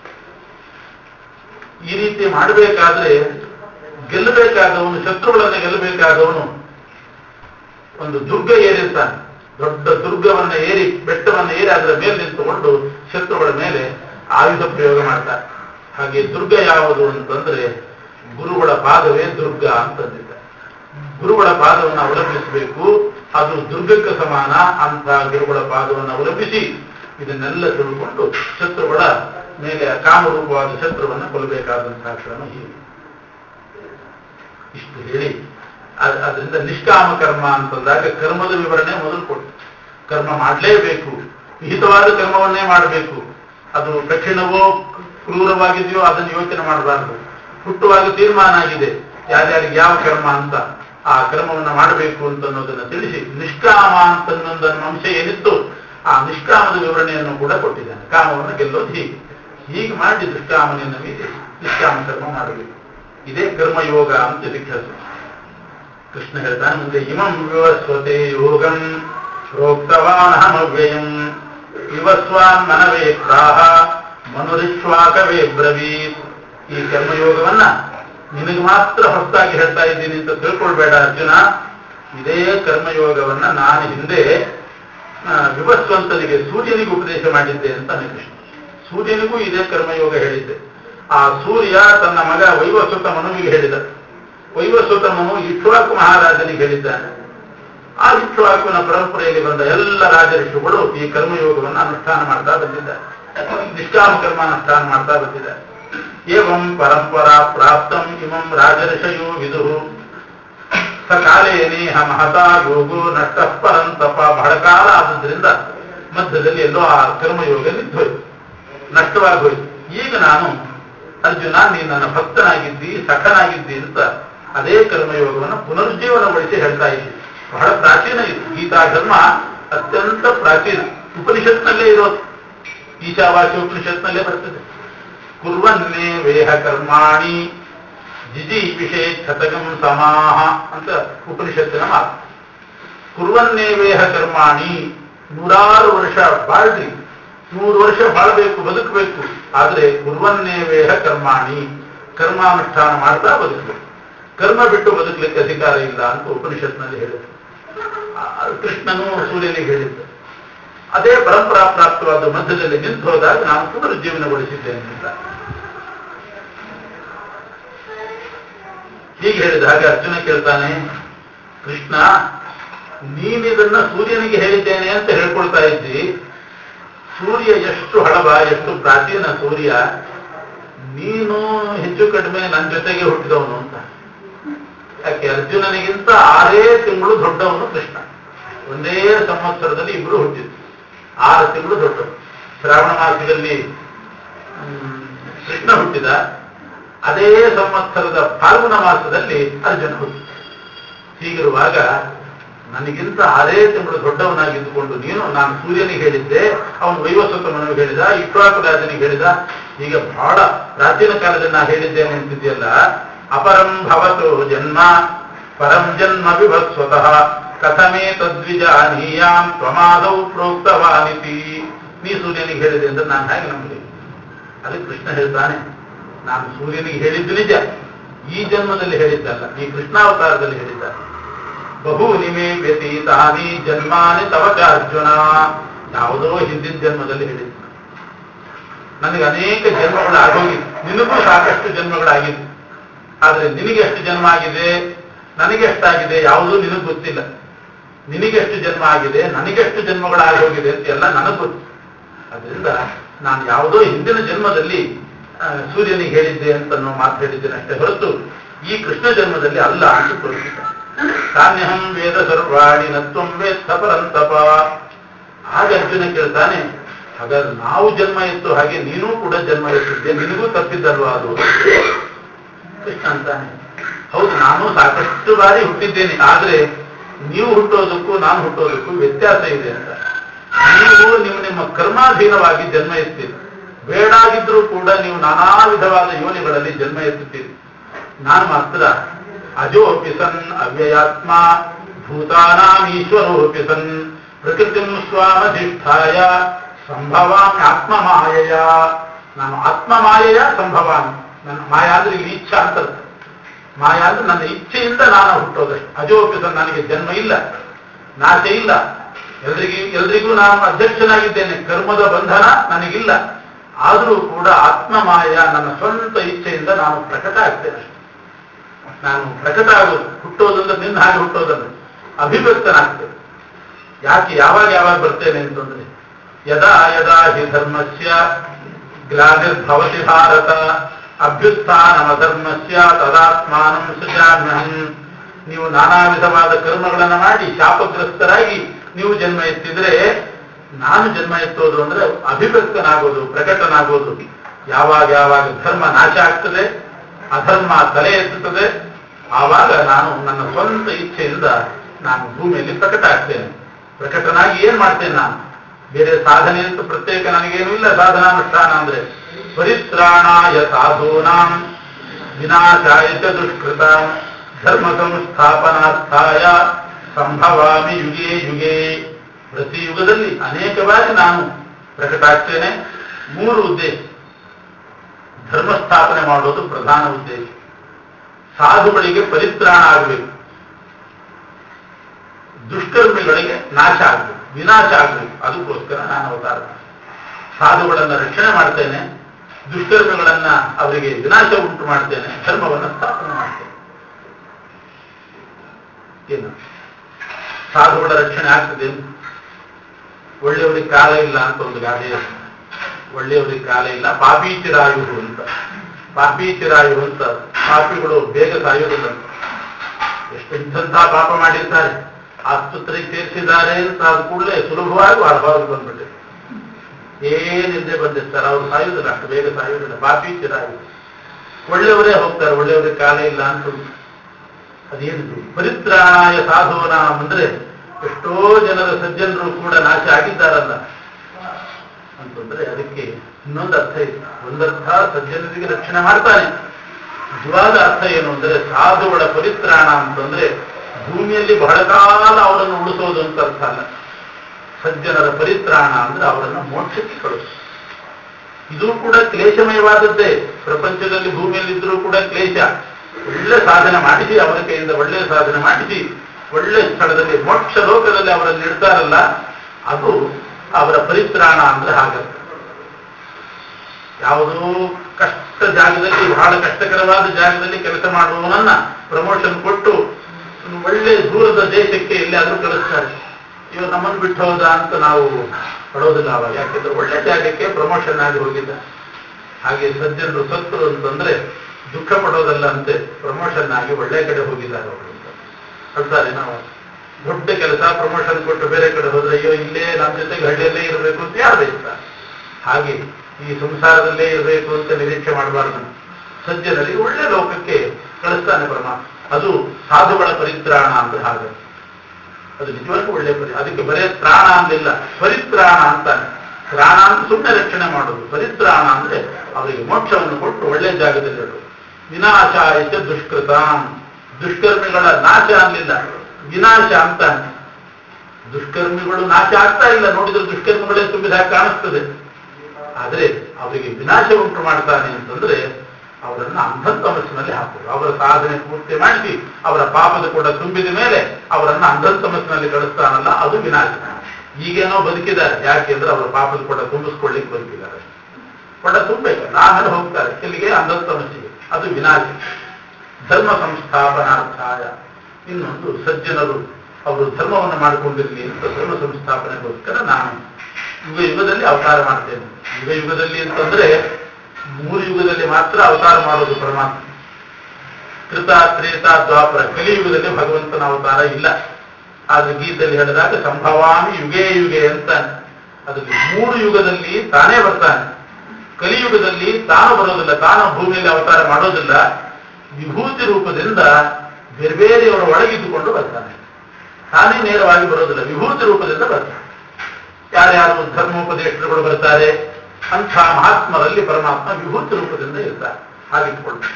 ಈ ರೀತಿ ಮಾಡಬೇಕಾದ್ರೆ ಗೆಲ್ಲಬೇಕಾದವನು ಶತ್ರುಗಳನ್ನ ಗೆಲ್ಲಬೇಕಾದವನು ಒಂದು ದುರ್ಗ ಏರಿರ್ತಾನೆ ದೊಡ್ಡ ದುರ್ಗವನ್ನ ಏರಿ ಬೆಟ್ಟವನ್ನ ಏರಿ ಅದರ ಮೇಲೆ ನಿಂತುಕೊಂಡು ಶತ್ರುಗಳ ಮೇಲೆ ಆಯುಧ ಪ್ರಯೋಗ ಮಾಡ್ತಾರೆ ಹಾಗೆ ದುರ್ಗ ಯಾವುದು ಅಂತಂದ್ರೆ ಗುರುಗಳ ಪಾದವೇ ದುರ್ಗ ಅಂತಂದಿದ್ದಾರೆ ಗುರುಗಳ ಪಾದವನ್ನು ಅವಲಂಬಿಸಬೇಕು ಅದು ದುರ್ಗಕ್ಕೆ ಸಮಾನ ಅಂತ ಗುರುಗಳ ಪಾದವನ್ನು ಅವಲಂಬಿಸಿ ಇದನ್ನೆಲ್ಲ ತಿಳ್ಕೊಂಡು ಶತ್ರುಗಳ ಮೇಲೆ ಕಾಮರೂಪವಾದ ಶತ್ರುವನ್ನು ಕೊಲ್ಲಬೇಕಾದಂತಹ ಕ್ರಮ ಹೀಗೆ ಇಷ್ಟು ಹೇಳಿ ಅದ್- ಅದರಿಂದ ನಿಷ್ಕಾಮ ಕರ್ಮ ಅಂತಂದಾಗ ಕರ್ಮದ ವಿವರಣೆ ಮೊದಲು ಕೊಟ್ಟು ಕರ್ಮ ಮಾಡಲೇಬೇಕು ವಿಹಿತವಾದ ಕರ್ಮವನ್ನೇ ಮಾಡಬೇಕು ಅದು ಕಠಿಣವೋ ಕ್ರೂರವಾಗಿದೆಯೋ ಅದನ್ನು ಯೋಚನೆ ಮಾಡಬಾರ್ದು ಹುಟ್ಟುವಾಗ ತೀರ್ಮಾನ ಆಗಿದೆ ಯಾರ್ಯಾರಿಗೆ ಯಾವ ಕರ್ಮ ಅಂತ ಆ ಕರ್ಮವನ್ನು ಮಾಡಬೇಕು ಅಂತ ಅನ್ನೋದನ್ನು ತಿಳಿಸಿ ನಿಷ್ಕಾಮ ಅಂತನ್ನೊಂದನ್ನು ಅಂಶ ಏನಿತ್ತು ಆ ನಿಷ್ಕಾಮದ ವಿವರಣೆಯನ್ನು ಕೂಡ ಕೊಟ್ಟಿದ್ದಾನೆ ಕಾಮವನ್ನು ಗೆಲ್ಲೋದು ಹೀಗೆ ಹೀಗೆ ಮಾಡಿ ದುಷ್ಕಾಮನೆಯನ್ನು ಮೀರಿ ನಿಷ್ಕಾಮ ಕರ್ಮ ಮಾಡಬೇಕು ಇದೇ ಕರ್ಮಯೋಗ ಅಂತ ಇದಕ್ಕೆ ಹೆಸರು ಕೃಷ್ಣ ಹೇಳ್ತಾನೆ ಮುಂದೆ ಇಮಂ ವಿವಸ್ವತೆ ಯೋಗಂ ಪ್ರೋಕ್ತವಾನಹಮವ್ಯಯಂ ವಿವಸ್ವಾನ್ ಮನವೇ ಪ್ರಾಹ ಮನುರಿಶ್ವಾಕವೇ ಬ್ರವೀತ್ ಈ ಕರ್ಮಯೋಗವನ್ನ ನಿನಗೆ ಮಾತ್ರ ಹೊಸದಾಗಿ ಹೇಳ್ತಾ ಇದ್ದೀನಿ ಅಂತ ತಿಳ್ಕೊಳ್ಬೇಡ ಅರ್ಜುನ ಇದೇ ಕರ್ಮಯೋಗವನ್ನ ನಾನು ಹಿಂದೆ ಆ, ವಿವಸ್ವಂತನಿಗೆ ಸೂರ್ಯನಿಗೆ ಉಪದೇಶ ಮಾಡಿದ್ದೆ ಅಂತ ಕೃಷ್ಣ ಸೂರ್ಯನಿಗೂ ಇದೇ ಕರ್ಮಯೋಗ ಹೇಳಿದ್ದೆ ಆ ಸೂರ್ಯ ತನ್ನ ಮಗ ವೈವಸ್ವತ ಮನುವಿಗೆ ಹೇಳಿದ ವೈವಸ್ವತ ಮನು ಇಕ್ಷ್ವಾಕು ಮಹಾರಾಜನಿಗೆ ಹೇಳಿದ್ದಾನೆ ಆ ಇಕ್ಷ್ವಾಕುವಿನ ಪರಂಪರೆಯಲ್ಲಿ ಬಂದ ಎಲ್ಲ ರಾಜಋಷಿಗಳು ಈ ಕರ್ಮಯೋಗವನ್ನು ಅನುಷ್ಠಾನ ಮಾಡ್ತಾ ಬಂದಿದ್ದಾರೆ ನಿಷ್ಕಾಮ ಕರ್ಮ ಅನುಷ್ಠಾನ ಮಾಡ್ತಾ ಬಂದಿದ್ದಾರೆ ಏವಂ ಪರಂಪರಾ ಪ್ರಾಪ್ತಂ ಇಮಂ ರಾಜಋಷಯೋ ವಿದುಹು ಸಕಾಲೇನೇಹ ಮಹತಾ ಯೋಗೋ ನಷ್ಟ ಪರಂತಪ ಬಹಳ ಕಾಲ ಆದದ್ರಿಂದ ಮಧ್ಯದಲ್ಲಿ ಎಲ್ಲೋ ಆ ಕರ್ಮಯೋಗ ನಿಂತೋಯ್ತು ನಷ್ಟವಾಗಿ ಹೋಯ್ತು ಈಗ ನಾನು ಅರ್ಜುನ ನೀನು ನನ್ನ ಭಕ್ತನಾಗಿದ್ದಿ ಸಖನಾಗಿದ್ದಿ ಅಂತ ಅದೇ ಕರ್ಮಯೋಗವನ್ನು ಪುನರುಜ್ಜೀವನಗೊಳಿಸಿ ಹೇಳ್ತಾ ಇದ್ದಿ ಬಹಳ ಪ್ರಾಚೀನ ಇದು ಗೀತಾ ಧರ್ಮ ಅತ್ಯಂತ ಪ್ರಾಚೀನ ಉಪನಿಷತ್ನಲ್ಲೇ ಇರೋದು ಈಶಾವಾಸ್ಯ ಉಪನಿಷತ್ನಲ್ಲೇ ಬರ್ತದೆ ಕುರ್ವನ್ನೇ ವೇಹ ಕರ್ಮಾಣಿ ಜಿಜಿ ವಿಷಯ ಕ್ಷತಗಂ ಸಮಾಹ ಅಂತ ಉಪನಿಷತ್ತಿನ ಮಾತು ಕುರ್ವನ್ನೇ ವೇಹ ಕರ್ಮಾಣಿ ನೂರಾರು ವರ್ಷ ಬಾಳ್ರಿ ನೂರು ವರ್ಷ ಬಾಳಬೇಕು ಬದುಕಬೇಕು ಆದ್ರೆ ಕುರ್ವನ್ನೇ ವೇಹ ಕರ್ಮಾಣಿ ಕರ್ಮಾನುಷ್ಠಾನ ಮಾಡ್ತಾ ಬದುಕಬೇಕು ಕರ್ಮ ಬಿಟ್ಟು ಬದುಕಲಿಕ್ಕೆ ಅಧಿಕಾರ ಇಲ್ಲ ಅಂತ ಉಪನಿಷತ್ನಲ್ಲಿ ಹೇಳಿದ್ರು ಆ, ಕೃಷ್ಣನು ಸೂರ್ಯನಿಗೆ ಹೇಳಿದ್ದ ಅದೇ ಪರಂಪರಾ ಪ್ರಾಪ್ತವಾದ ಮಧ್ಯದಲ್ಲಿ ನಿಂತು ಹೋದಾಗ ನಾನು ಪುನರುಜ್ಜೀವನಗೊಳಿಸಿದ್ದೇನೆ ಅಂತ ಹೀಗೆ ಹೇಳಿದ ಹಾಗೆ ಅರ್ಜುನ ಕೇಳ್ತಾನೆ ಕೃಷ್ಣ ನೀನಿದನ್ನ ಸೂರ್ಯನಿಗೆ ಹೇಳಿದ್ದೇನೆ ಅಂತ ಹೇಳ್ಕೊಳ್ತಾ ಇದ್ದಿ ಸೂರ್ಯ ಎಷ್ಟು ಹಳಬ ಎಷ್ಟು ಪ್ರಾಚೀನ ಸೂರ್ಯ ನೀನು ಹೆಚ್ಚು ಕಡಿಮೆ ನನ್ನ ಜೊತೆಗೆ ಹುಟ್ಟಿದವನು ಅಂತ ಯಾಕೆ ಅರ್ಜುನನಿಗಿಂತ ಆರೇ ತಿಂಗಳು ದೊಡ್ಡವನು ಕೃಷ್ಣ ಒಂದೇ ಸಂವತ್ಸರದಲ್ಲಿ ಇಬ್ರು ಹುಟ್ಟಿದ್ರು ಆರು ತಿಂಗಳು ದೊಡ್ಡವನು ಶ್ರಾವಣ ಮಾಸದಲ್ಲಿ ಹ್ಮ್, ಕೃಷ್ಣ ಹುಟ್ಟಿದ ಅದೇ ಸಂವತ್ಸರದ ಫಾಲ್ಗುಣ ಮಾಸದಲ್ಲಿ ಅರ್ಜುನ ಹುಟ್ಟಿದ ಹೀಗಿರುವಾಗ ನನಗಿಂತ ಆರೇ ತಿಂಗಳು ದೊಡ್ಡವನಾಗಿದ್ದುಕೊಂಡು ನೀನು ನಾನು ಸೂರ್ಯನಿಗೆ ಹೇಳಿದ್ದೆ ಅವನು ವೈವಸ್ವತ ಮನವಿಗೆ ಹೇಳಿದ ಇಕ್ಷ್ವಾಕು ರಾಜನಿಗೆ ಹೇಳಿದ ಈಗ ಬಹಳ ಪ್ರಾಚೀನ ಕಾಲದಲ್ಲಿ ನಾ ಹೇಳಿದ್ದೇನೆ ಅಂತಿದೆಯಲ್ಲ ಅಪರಂ ಭವತು ಜನ್ಮ ಪರಂ ಜನ್ಮ ವಿಭತ್ಸ್ವತಃ ಕಥಮೇ ತದ್ವಿಜಾನೀಯಾಂ ತ್ವಮಾದೌ ಪ್ರೋಕ್ತವಾನಿತಿ ನೀ ಸೂರ್ಯನಿಗೆ ಹೇಳಿದೆ ಅಂದ್ರೆ ನಾನು ಹೇಗೆ ನಂಬಲಿ ಅದಕ್ಕೆ ಕೃಷ್ಣ ಹೇಳ್ತಾನೆ ನಾನು ಸೂರ್ಯನಿಗೆ ಹೇಳಿದ್ದು ನಿಜ ಈ ಜನ್ಮದಲ್ಲಿ ಹೇಳಿದ್ದಲ್ಲ ಈ ಕೃಷ್ಣಾವತಾರದಲ್ಲಿ ಹೇಳಿದ್ದ ಬಹು ನಿಮೇ ವ್ಯತೀತಾನಿ ಜನ್ಮಾನಿ ತವಕ ಅರ್ಜುನ ಯಾವುದೋ ಹಿಂದಿನ ಜನ್ಮದಲ್ಲಿ ಹೇಳಿದ್ದು ನನಗೆ ಅನೇಕ ಜನ್ಮಗಳು ಆಗೋಗಿದೆ ನಿನಗೂ ಸಾಕಷ್ಟು ಜನ್ಮಗಳಾಗಿದೆ ಆದ್ರೆ ನಿನಗೆ ಎಷ್ಟು ಜನ್ಮ ಆಗಿದೆ ನನಗೆ ಎಷ್ಟಾಗಿದೆ ಯಾವುದೂ ನಿನಗೆ ಗೊತ್ತಿಲ್ಲ ನಿನಗೆ ಎಷ್ಟು ಜನ್ಮ ಆಗಿದೆ ನನಗೆಷ್ಟು ಜನ್ಮಗಳಾಗೋಗಿದೆ ಅಂತ ಎಲ್ಲ ನನಗೆ ಗೊತ್ತು ಅದರಿಂದ ನಾನು ಯಾವುದೋ ಹಿಂದಿನ ಜನ್ಮದಲ್ಲಿ ಆ, ಸೂರ್ಯನಿಗೆ ಹೇಳಿದ್ದೆ ಅಂತ ಅನ್ನೋ ಮಾತು ಹೇಳಿದ್ದೇನೆ ಅಷ್ಟೇ ಹೊರತು ಈ ಕೃಷ್ಣ ಜನ್ಮದಲ್ಲಿ ಅಲ್ಲ ಅಂತ ತೋರಿಸಿದ ತಾನ್ಯಹಂ ವೇದ ಸರ್ವಾಣಿ ನತ್ವಂ ವೇತ್ತ ಪರಂತಪ ಆಗ ಅರ್ಜುನ ಕೇಳ್ತಾನೆ ಹಾಗಾದ್ರೆ ನಾವು ಜನ್ಮ ಎತ್ತು ಹಾಗೆ ನೀನೂ ಕೂಡ ಜನ್ಮ ಎತ್ತಿದ್ದೆ ನಿನಗೂ ತಪ್ಪಿದ್ದಲ್ವಾ ಅದು ಕೃಷ್ಣ ಅಂತಾನೆ ಹೌದು ನಾನು ಸಾಕಷ್ಟು ಬಾರಿ ಹುಟ್ಟಿದ್ದೇನೆ ಆದ್ರೆ ನೀವು ಹುಟ್ಟೋದಕ್ಕೂ ನಾನು ಹುಟ್ಟೋದಕ್ಕೂ ವ್ಯತ್ಯಾಸ ಇದೆ ಅಂತ ನೀವು ನಿಮ್ಮ ನಿಮ್ಮ ಕರ್ಮಾಧೀನವಾಗಿ ಜನ್ಮ ಎತ್ತೀರಿ ಬೇಡಾಗಿದ್ರೂ ಕೂಡ ನೀವು ನಾನಾ ವಿಧವಾದ ಯೋನಿಗಳಲ್ಲಿ ಜನ್ಮ ಎತ್ತುತ್ತೀರಿ ನಾನು ಮಾತ್ರ ಅಜೋಪಿ ಸನ್ ಅವ್ಯಯಾತ್ಮ ಭೂತಾನಾಂ ಈಶ್ವರೋಪಿ ಸನ್ ಪ್ರಕೃತಿಂ ಸ್ವಾಮಧಿಷ್ಠಾಯ ಸಂಭವಾಮಿ ಆತ್ಮ ಮಾಯಯ ನಾನು ಆತ್ಮ ಮಾಯಯ ಸಂಭವಾಮಿ ನನ್ನ ಮಾಯಾ ಅಂದ್ರೆ ಇಲ್ಲಿ ಇಚ್ಛಾ ಅಂತ ಅರ್ಥ. ಮಾಯಾ ಅಂದ್ರೆ ನನ್ನ ಇಚ್ಛೆಯಿಂದ ನಾನು ಹುಟ್ಟೋದಷ್ಟು ಅಜೋಪಿ ಸನ್ ನನಗೆ ಜನ್ಮ ಇಲ್ಲ ನಾಶ ಇಲ್ಲ ಎಲ್ರಿಗೂ ಎಲ್ರಿಗೂ ನಾನು ಅಧ್ಯಕ್ಷನಾಗಿದ್ದೇನೆ ಕರ್ಮದ ಬಂಧನ ನನಗಿಲ್ಲ ಆದರೂ ಕೂಡ ಆತ್ಮಮಾಯ ನನ್ನ ಸ್ವಂತ ಇಚ್ಛೆಯಿಂದ ನಾನು ಪ್ರಕಟ ಆಗ್ತೇನೆ ಅಷ್ಟೇ. ನಾನು ಪ್ರಕಟ ಆಗೋದು ಹುಟ್ಟೋದಂದ್ರೆ ನಿನ್ನ ಹಾಗೆ ಹುಟ್ಟೋದಲ್ಲ ಅಭಿವ್ಯಕ್ತನಾಗ್ತೇನೆ ಯಾಕೆ ಯಾವಾಗ ಯಾವಾಗ ಬರ್ತೇನೆ ಅಂತಂದ್ರೆ ಯದಾ ಯದಾ ಹಿ ಧರ್ಮಸ್ಯ ಗ್ಲಾನಿರ್ಭವತಿ ಭಾರತ ಅಭ್ಯುತ್ಥಾನಮಧರ್ಮಸ್ಯ ತದಾತ್ಮಾನಂ ಸೃಜಾಮ್ಯಹಂ ನೀವು ನಾನಾ ವಿಧವಾದ ಕರ್ಮಗಳನ್ನು ಮಾಡಿ ಶಾಪಗ್ರಸ್ತರಾಗಿ ನೀವು ಜನ್ಮ ಎತ್ತಿದ್ರೆ ನಾನು ಜನ್ಮ ಎತ್ತೋದು ಅಂದ್ರೆ ಅಭಿವ್ಯಕ್ತನಾಗೋದು ಪ್ರಕಟನಾಗೋದು ಯಾವಾಗ ಯಾವಾಗ ಧರ್ಮ ನಾಶ ಆಗ್ತದೆ ಅಧರ್ಮ ತಲೆ ಎತ್ತುತ್ತದೆ ಆವಾಗ ನಾನು ನನ್ನ ಸ್ವಂತ ಇಚ್ಛೆಯಿಂದ ನಾನು ಭೂಮಿಯಲ್ಲಿ ಪ್ರಕಟ ಆಗ್ತೇನೆ ಪ್ರಕಟನಾಗಿ ಏನ್ ಮಾಡ್ತೇನೆ ನಾನು ಬೇರೆ ಸಾಧನೆ ಅಂತ ಪ್ರತ್ಯೇಕ ನನಗೇನು ಇಲ್ಲ ಸಾಧನಾನುಷ್ಠಾನ ಅಂದ್ರೆ ಪರಿತ್ರಾಣಾಯ ಸಾಧೂನಾಂ ವಿನಾಶಾಯ ಚ ದುಷ್ಕೃತ ಧರ್ಮ ಸಂಸ್ಥಾಪನಾರ್ಥಾಯ ಸಂಭವಾಮಿ ಯುಗೇ ಯುಗೇ ಪ್ರತಿ ಯುಗದಲ್ಲಿ ಅನೇಕ ಬಾರಿ ನಾನು ಪ್ರಕಟ ಆಗ್ತೇನೆ ಮೂರು ಉದ್ದೇಶ ಧರ್ಮ ಸ್ಥಾಪನೆ ಮಾಡೋದು ಪ್ರಧಾನ ಉದ್ದೇಶ ಸಾಧುಗಳಿಗೆ ಪರಿತ್ರಾಣ ಆಗಬೇಕು ದುಷ್ಕರ್ಮಿಗಳಿಗೆ ನಾಶ ಆಗಬೇಕು ವಿನಾಶ ಆಗಬೇಕು ಅದಕ್ಕೋಸ್ಕರ ನಾನು ಅವತಾರ ಮಾಡ್ತೇನೆ. ಸಾಧುಗಳನ್ನ ರಕ್ಷಣೆ ಮಾಡ್ತೇನೆ ದುಷ್ಕರ್ಮಿಗಳನ್ನ ಅವರಿಗೆ ವಿನಾಶ ಉಂಟು ಮಾಡ್ತೇನೆ ಧರ್ಮವನ್ನ ಸ್ಥಾಪನೆ ಮಾಡ್ತೇನೆ ಏನು ಸಾಧುಗಳ ರಕ್ಷಣೆ ಆಗ್ತದೆ ಒಳ್ಳೆಯವರಿಗೆ ಕಾಲ ಇಲ್ಲ ಅಂತ ಒಂದು ಗಾದೆ ಇದೆ. ಒಳ್ಳೆಯವರಿಗೆ ಕಾಲ ಇಲ್ಲ ಪಾಪಿ ಚಿರಾಯು ಅಂತ ಪಾಪಿ ಚಿರಾಯು ಅಂತ ಪಾಪಿಗಳು ಬೇಗ ಸಾಯೋದಿಲ್ಲ ಅಂತ. ಎಷ್ಟು ಇಂಥಂಥ ಪಾಪ ಮಾಡಿರ್ತಾರೆ ಆಸ್ಪತ್ರೆಗೆ ಸೇರಿಸಿದ್ದಾರೆ ಅಂತ ಅದು ಕೂಡಲೇ ಸುಲಭವಾಗಿ ಹೊರಗೆ ಬಂದ್ಬಿಟ್ಟೆ ಏನಿಲ್ಲದೆ ಬಂದಿರ್ತಾರೆ ಅವ್ರು ಸಾಯುವುದಿಲ್ಲ ಅಷ್ಟು ಬೇಗ ಸಾಯುವುದಿಲ್ಲ ಪಾಪಿ ಚಿರಾಯು ಒಳ್ಳೆಯವರೇ ಹೋಗ್ತಾರೆ ಒಳ್ಳೆಯವರಿಗೆ ಕಾಲ ಇಲ್ಲ ಅಂತ ಉಂಟು. ಅದೇನಿದು ಪರಿತ್ರಾಣಾಯ ಸಾಧುವನಾಂ ಅಂದ್ರೆ ಎಷ್ಟೋ ಜನರ ಸಜ್ಜನರು ಕೂಡ ನಾಶ ಆಗಿದ್ದಾರಲ್ಲ ಅಂತಂದ್ರೆ ಅದಕ್ಕೆ ಇನ್ನೊಂದು ಅರ್ಥ ಇದೆ ಒಂದರ್ಥ ಸಜ್ಜನರಿಗೆ ರಕ್ಷಣೆ ಮಾಡ್ತಾನೆ ನಿಜವಾದ ಅರ್ಥ ಏನು ಅಂದ್ರೆ ಸಾಧುಗಳ ಪರಿತ್ರಾಣ ಅಂತಂದ್ರೆ ಭೂಮಿಯಲ್ಲಿ ಬಹಳ ಕಾಲ ಅವರನ್ನು ಉಳಿಸೋದು ಅಂತ ಅರ್ಥ ಅಲ್ಲ ಸಜ್ಜನರ ಪರಿತ್ರಾಣ ಅಂದ್ರೆ ಅವರನ್ನು ಮೋಕ್ಷಕ್ಕೆ ಕಳಿಸು ಇದು ಕೂಡ ಕ್ಲೇಶಮಯವಾದದ್ದೇ ಪ್ರಪಂಚದಲ್ಲಿ ಭೂಮಿಯಲ್ಲಿದ್ದರೂ ಕೂಡ ಕ್ಲೇಶ ಒಳ್ಳೆ ಸಾಧನೆ ಮಾಡಿಸಿ ಅವರ ಕೈಯಿಂದ ಒಳ್ಳೆ ಸಾಧನೆ ಮಾಡಿಸಿ ಒಳ್ಳೆ ಸ್ಥಳದಲ್ಲಿ ಮೋಕ್ಷ ಲೋಕದಲ್ಲಿ ಅವರನ್ನು ಇಡ್ತಾರಲ್ಲ ಅದು ಅವರ ಪರಿತ್ರಾಣ ಅಂದ್ರೆ ಹಾಗಲ್ಲ ಯಾವುದೋ ಕಷ್ಟ ಜಾಗದಲ್ಲಿ ಬಹಳ ಕಷ್ಟಕರವಾದ ಜಾಗದಲ್ಲಿ ಕೆಲಸ ಮಾಡುವವನನ್ನ ಪ್ರಮೋಷನ್ ಕೊಟ್ಟು ಒಂದು ಒಳ್ಳೆ ದೂರದ ದೇಶಕ್ಕೆ ಎಲ್ಲಿಯಾದ್ರೂ ಕಳಿಸ್ತಾರೆ ಇವ ನಮ್ಮನ್ನು ಬಿಟ್ಟು ಹೋದ ಅಂತ ನಾವು ಪಡೋದಿಲ್ಲ ಅವಾಗ ಯಾಕೆಂದ್ರೆ ಒಳ್ಳೆ ಜಾಗಕ್ಕೆ ಪ್ರಮೋಷನ್ ಆಗಿ ಹೋಗಿದ್ದ ಹಾಗೆ ಸಜ್ಜನರು ಸತ್ರು ಅಂತಂದ್ರೆ ದುಃಖ ಪಡೋದಲ್ಲ ಅಂತೆ ಪ್ರಮೋಷನ್ ಆಗಿ ಒಳ್ಳೆ ಕಡೆ ಹೋಗಿದ್ದಾರೆ ಅವರು ಅಂತ ಹೇಳ್ತಾರೆ ನಾವು ದೊಡ್ಡ ಕೆಲಸ ಪ್ರಮೋಷನ್ ಕೊಟ್ಟು ಬೇರೆ ಕಡೆ ಹೋದ್ರೆ ಅಯ್ಯೋ ಇಲ್ಲೇ ನಮ್ಮ ಜೊತೆಗೆ ಹಳ್ಳಿಯಲ್ಲೇ ಇರಬೇಕು ಅಂತ ಯಾರು ಬಯಸ್ತಾರೆ ಹಾಗೆ ಈ ಸಂಸಾರದಲ್ಲೇ ಇರಬೇಕು ಅಂತ ನಿರೀಕ್ಷೆ ಮಾಡಬಾರ್ದು ಸಜ್ಜನರಿಗೆ ಒಳ್ಳೆ ಲೋಕಕ್ಕೆ ಕಳಿಸ್ತಾನೆ ಪರಮಾತ್ಮ ಅದು ಸಾಧುಗಳ ಪರಿತ್ರಾಣ ಅಂದ್ರೆ ಹಾಗೆ ಅದು ನಿಜವಾಗ್ಲೂ ಒಳ್ಳೆ ಪರಿ ಅದಕ್ಕೆ ಬರೇ ತ್ರಾಣ ಅಂದಿಲ್ಲ ಪರಿತ್ರಾಣ ಅಂತಾನೆ ತ್ರಾಣ ಅಂತ ಸುಮ್ಮನೆ ರಕ್ಷಣೆ ಮಾಡೋದು ಪರಿತ್ರಾಣ ಅಂದ್ರೆ ಅವರಿಗೆ ಮೋಕ್ಷವನ್ನು ಕೊಟ್ಟು ಒಳ್ಳೆ ಜಾಗದಲ್ಲಿ ಇಡೋದು ವಿನಾಶ ಇಷ್ಟ ದುಷ್ಕೃತ ದುಷ್ಕರ್ಮಿಗಳ ನಾಶ ಅನ್ನಲಿಲ್ಲ ವಿನಾಶ ಅಂತಾನೆ ದುಷ್ಕರ್ಮಿಗಳು ನಾಶ ಆಗ್ತಾ ಇಲ್ಲ ನೋಡಿದ್ರೆ ದುಷ್ಕರ್ಮಿಗಳೇ ತುಂಬಿದ ಹಾಗೆ ಕಾಣಿಸ್ತದೆ ಆದರೆ ಅವರಿಗೆ ವಿನಾಶ ಉಂಟು ಮಾಡ್ತಾನೆ ಅಂತಂದ್ರೆ ಅವರನ್ನ ಅಂಧತಮಸ್ಸಿನಲ್ಲಿ ಹಾಕೋದು ಅವರ ಸಾಧನೆ ಪೂರ್ತಿ ಮಾಡಿಸಿ ಅವರ ಪಾಪದ ಕೂಡ ತುಂಬಿದ ಮೇಲೆ ಅವರನ್ನ ಅಂಧತಮಸ್ಸಿನಲ್ಲಿ ಕಳಿಸ್ತಾನಲ್ಲ ಅದು ವಿನಾಶ ಈಗೇನೋ ಬದುಕಿದ್ದಾರೆ ಯಾಕೆ ಅಂದ್ರೆ ಅವರ ಪಾಪದ ಕೂಡ ತುಂಬಿಸ್ಕೊಳ್ಳಿಕ್ಕೆ ಬದುಕಿದ್ದಾರೆ ಕೊಡ ತುಂಬಬೇಕು ಆಮೇಲೆ ಹೋಗ್ತಾರೆ ಇಲ್ಲಿಗೆ ಅಂಧತಮಸ್ಸಿಗೆ ಅದು ವಿನಾಶ ಧರ್ಮ ಸಂಸ್ಥಾಪನಾರ್ಥಾಯ ಇನ್ನೊಂದು ಸಜ್ಜನರು ಅವರು ಧರ್ಮವನ್ನು ಮಾಡಿಕೊಂಡಿರಲಿ ಅಂತ ಧರ್ಮ ಸಂಸ್ಥಾಪನೆಗೋಸ್ಕರ ನಾನು ಯುಗ ಯುಗದಲ್ಲಿ ಅವತಾರ ಮಾಡ್ತೇನೆ ಯುಗ ಯುಗದಲ್ಲಿ ಅಂತಂದ್ರೆ ಮೂರು ಯುಗದಲ್ಲಿ ಮಾತ್ರ ಅವತಾರ ಮಾಡೋದು ಪರಮಾತ್ಮ ಕೃತ ತ್ರೇತ ದ್ವಾಪರ ಕಲಿಯುಗದಲ್ಲಿ ಭಗವಂತನ ಅವತಾರ ಇಲ್ಲ ಆದ್ರೆ ಗೀತೆಯಲ್ಲಿ ಹೇಳಿದಾಗ ಸಂಭವಾಮಿ ಯುಗೇ ಯುಗೆ ಅಂತ ಅದರಲ್ಲಿ ಮೂರು ಯುಗದಲ್ಲಿ ತಾನೇ ಬರ್ತಾನೆ ಕಲಿಯುಗದಲ್ಲಿ ತಾನು ಬರೋದಿಲ್ಲ ತಾನು ಭೂಮಿಯಲ್ಲಿ ಅವತಾರ ಮಾಡೋದಿಲ್ಲ ವಿಭೂತಿ ರೂಪದಿಂದ ಬೇರೆ ಬೇರೆಯವರ ಒಳಗಿದ್ದುಕೊಂಡು ಬರ್ತಾನೆ ತಾನೇ ನೇರವಾಗಿ ಬರೋದಿಲ್ಲ ವಿಭೂತಿ ರೂಪದಿಂದ ಬರ್ತಾನೆ ಯಾರ್ಯಾರು ಧರ್ಮೋಪದೇಶಗಳು ಬರ್ತಾರೆ ಅಂಥ ಮಹಾತ್ಮರಲ್ಲಿ ಪರಮಾತ್ಮ ವಿಭೂತಿ ರೂಪದಿಂದ ಇರ್ತಾರೆ ಹಾಗಿಟ್ಕೊಳ್ತಾರೆ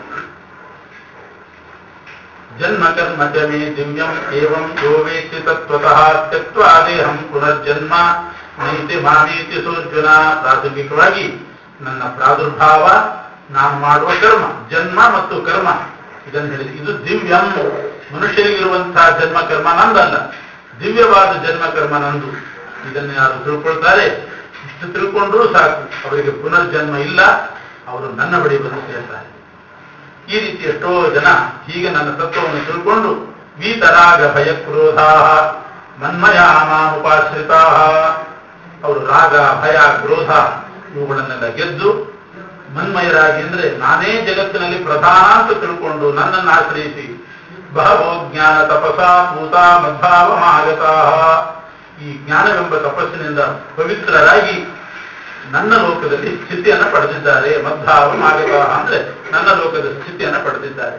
ಜನ್ಮ ಕರ್ಮ ಚ ಮೇ ದಿವ್ಯಂ ಏವಂ ಯೋ ವೇತ್ತಿ ತತ್ವತಃ ತ್ಯಕ್ವಾ ದೇಹಂ ಪುನರ್ಜನ್ಮ ನೈತಿ ಮಾಮೀತಿ ಸೋರ್ಜುನ ಪ್ರಾಥಮಿಕವಾಗಿ ನನ್ನ ಪ್ರಾದುರ್ಭಾವ ನಾನು ಮಾಡುವ ಕರ್ಮ ಜನ್ಮ ಮತ್ತು ಕರ್ಮ ಇದನ್ನು ಹೇಳಿದೆ ಇದು ದಿವ್ಯಂ ಮನುಷ್ಯರಿಗಿರುವಂತಹ ಜನ್ಮ ಕರ್ಮ ನಂದಲ್ಲ ದಿವ್ಯವಾದ ಜನ್ಮ ಕರ್ಮ ನಂದು ಇದನ್ನು ಯಾರು ತಿಳ್ಕೊಳ್ತಾರೆ ಇಷ್ಟು ತಿಳ್ಕೊಂಡ್ರೂ ಸಾಕು ಅವರಿಗೆ ಪುನರ್ಜನ್ಮ ಇಲ್ಲ ಅವರು ನನ್ನ ಬಳಿ ಬಂದು ಸೇರ್ತಾರೆ ಈ ರೀತಿ ಎಷ್ಟೋ ಜನ ಹೀಗೆ ನನ್ನ ತತ್ವವನ್ನು ತಿಳ್ಕೊಂಡು ವೀತರಾಗ ಭಯ ಕ್ರೋಧ ಮನ್ಮಯ ಮಾಮುಪಾಶ್ರಿತಾ ಅವರು ರಾಗ ಭಯ ಕ್ರೋಧ ಇವುಗಳನ್ನೆಲ್ಲ ಗೆದ್ದು ಮನ್ಮಯರಾಗಿ ಅಂದ್ರೆ ನಾನೇ ಜಗತ್ತಿನಲ್ಲಿ ಪ್ರಧಾನ ಅಂತ ತಿಳ್ಕೊಂಡು ನನ್ನನ್ನು ಆಶ್ರಯಿಸಿ ಬಹವೋ ಜ್ಞಾನ ತಪಸ ಭೂತ ಮದ್ಭಾವ ಆಗತಾ ಈ ಜ್ಞಾನವೆಂಬ ತಪಸ್ಸಿನಿಂದ ಪವಿತ್ರರಾಗಿ ನನ್ನ ಲೋಕದಲ್ಲಿ ಸ್ಥಿತಿಯನ್ನು ಪಡೆದಿದ್ದಾರೆ ಮದ್ಭಾವ ಆಗತ ಅಂದ್ರೆ ನನ್ನ ಲೋಕದ ಸ್ಥಿತಿಯನ್ನು ಪಡೆದಿದ್ದಾರೆ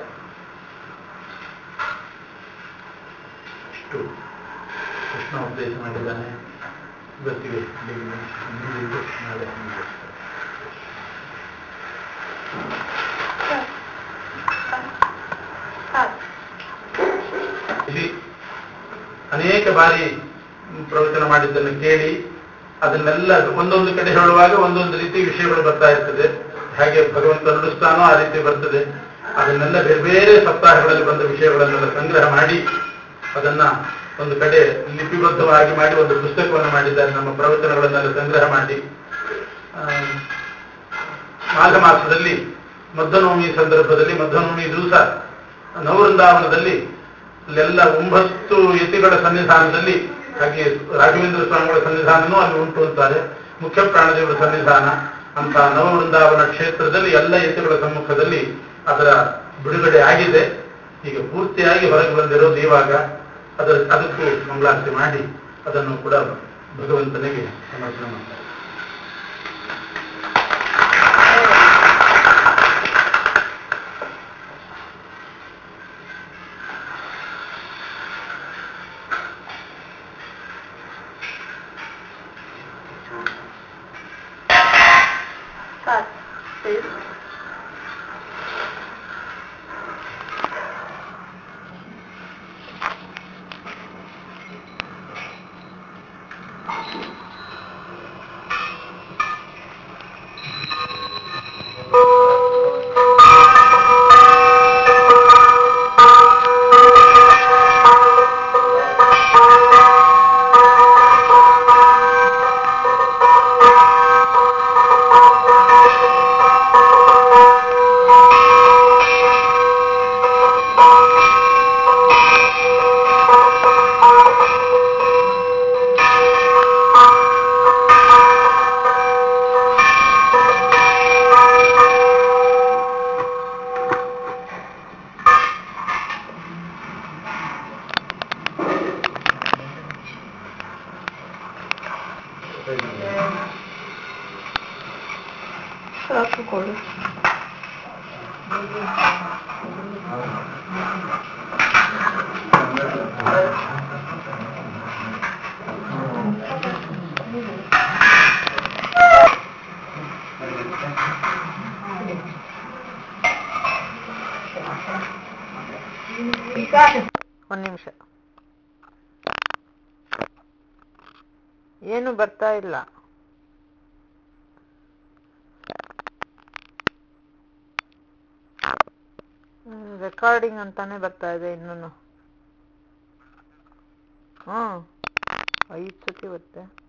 ಇಷ್ಟು ಕೃಷ್ಣ ಉಪದೇಶ ಮಾಡಿದ್ದಾನೆ ಇವತ್ತಿಗೆ ಇಲ್ಲಿಗೆ ಮುಂದಿದ್ದು ನಾಳೆ ಮುಂದೆ. ಇಲ್ಲಿ ಅನೇಕ ಬಾರಿ ಪ್ರವಚನ ಮಾಡಿದ್ದನ್ನು ಕೇಳಿ ಅದನ್ನೆಲ್ಲ ಒಂದೊಂದು ಕಡೆ ಹೇಳುವಾಗ ಒಂದೊಂದು ರೀತಿ ವಿಷಯಗಳು ಬರ್ತಾ ಇರ್ತದೆ ಹಾಗೆ ಭಗವಂತ ನುಡಿಸ್ತಾನೋ ಆ ರೀತಿ ಬರ್ತದೆ ಅದನ್ನೆಲ್ಲ ಬೇರೆ ಬೇರೆ ಸಪ್ತಾಹಗಳಲ್ಲಿ ಬಂದ ವಿಷಯಗಳನ್ನೆಲ್ಲ ಸಂಗ್ರಹ ಮಾಡಿ ಅದನ್ನ ಒಂದು ಕಡೆ ಲಿಪಿಬದ್ಧವಾಗಿ ಮಾಡಿ ಒಂದು ಪುಸ್ತಕವನ್ನು ಮಾಡಿದ್ದಾರೆ ನಮ್ಮ ಪ್ರವಚನಗಳನ್ನೆಲ್ಲ ಸಂಗ್ರಹ ಮಾಡಿ ಆ, ಮಾಘ ಮಾಸದಲ್ಲಿ ಮಧ್ವನವಮಿ ಸಂದರ್ಭದಲ್ಲಿ ಮಧ್ವನವಮಿ ದಿವಸ ನವವೃಂದಾವನದಲ್ಲಿ ಅಲ್ಲೆಲ್ಲ ಒಂಬತ್ತು ಯತಿಗಳ ಸನ್ನಿಧಾನದಲ್ಲಿ ಹಾಗೆ ರಾಘವೇಂದ್ರ ಸ್ವಾಮಿಗಳ ಸನ್ನಿಧಾನನೂ ಅಲ್ಲಿ ಉಂಟು ಅಂತಾರೆ ಮುಖ್ಯ ಪ್ರಾಣದೇವರ ಸನ್ನಿಧಾನ ಅಂತ ನವವೃಂದಾವನ ಕ್ಷೇತ್ರದಲ್ಲಿ ಎಲ್ಲ ಯತಿಗಳ ಸಮ್ಮುಖದಲ್ಲಿ ಅದರ ಬಿಡುಗಡೆ ಆಗಿದೆ ಈಗ ಪೂರ್ತಿಯಾಗಿ ಹೊರಗೆ ಬಂದಿರೋದು ಇವಾಗ ಅದರ ಅದಕ್ಕೂ ಮಂಗಳಾರತಿ ಮಾಡಿ ಅದನ್ನು ಕೂಡ ಭಗವಂತನಿಗೆ ಸಮರ್ಪಣೆ ಮಾಡ್ತಾರೆ Cut, please. ಹಾಕಿಕೊಳ್ಳು ಒಂದು ನಿಮಿಷ ಏನು ಬರ್ತಾ ಇಲ್ಲ ರೆಕಾರ್ಡಿಂಗ್ ಅಂತಾನೆ ಬರ್ತಾ ಇದೆ ಇನ್ನೂ ಹ್ಮ್ ಐದು ಸತಿ ಬರುತ್ತೆ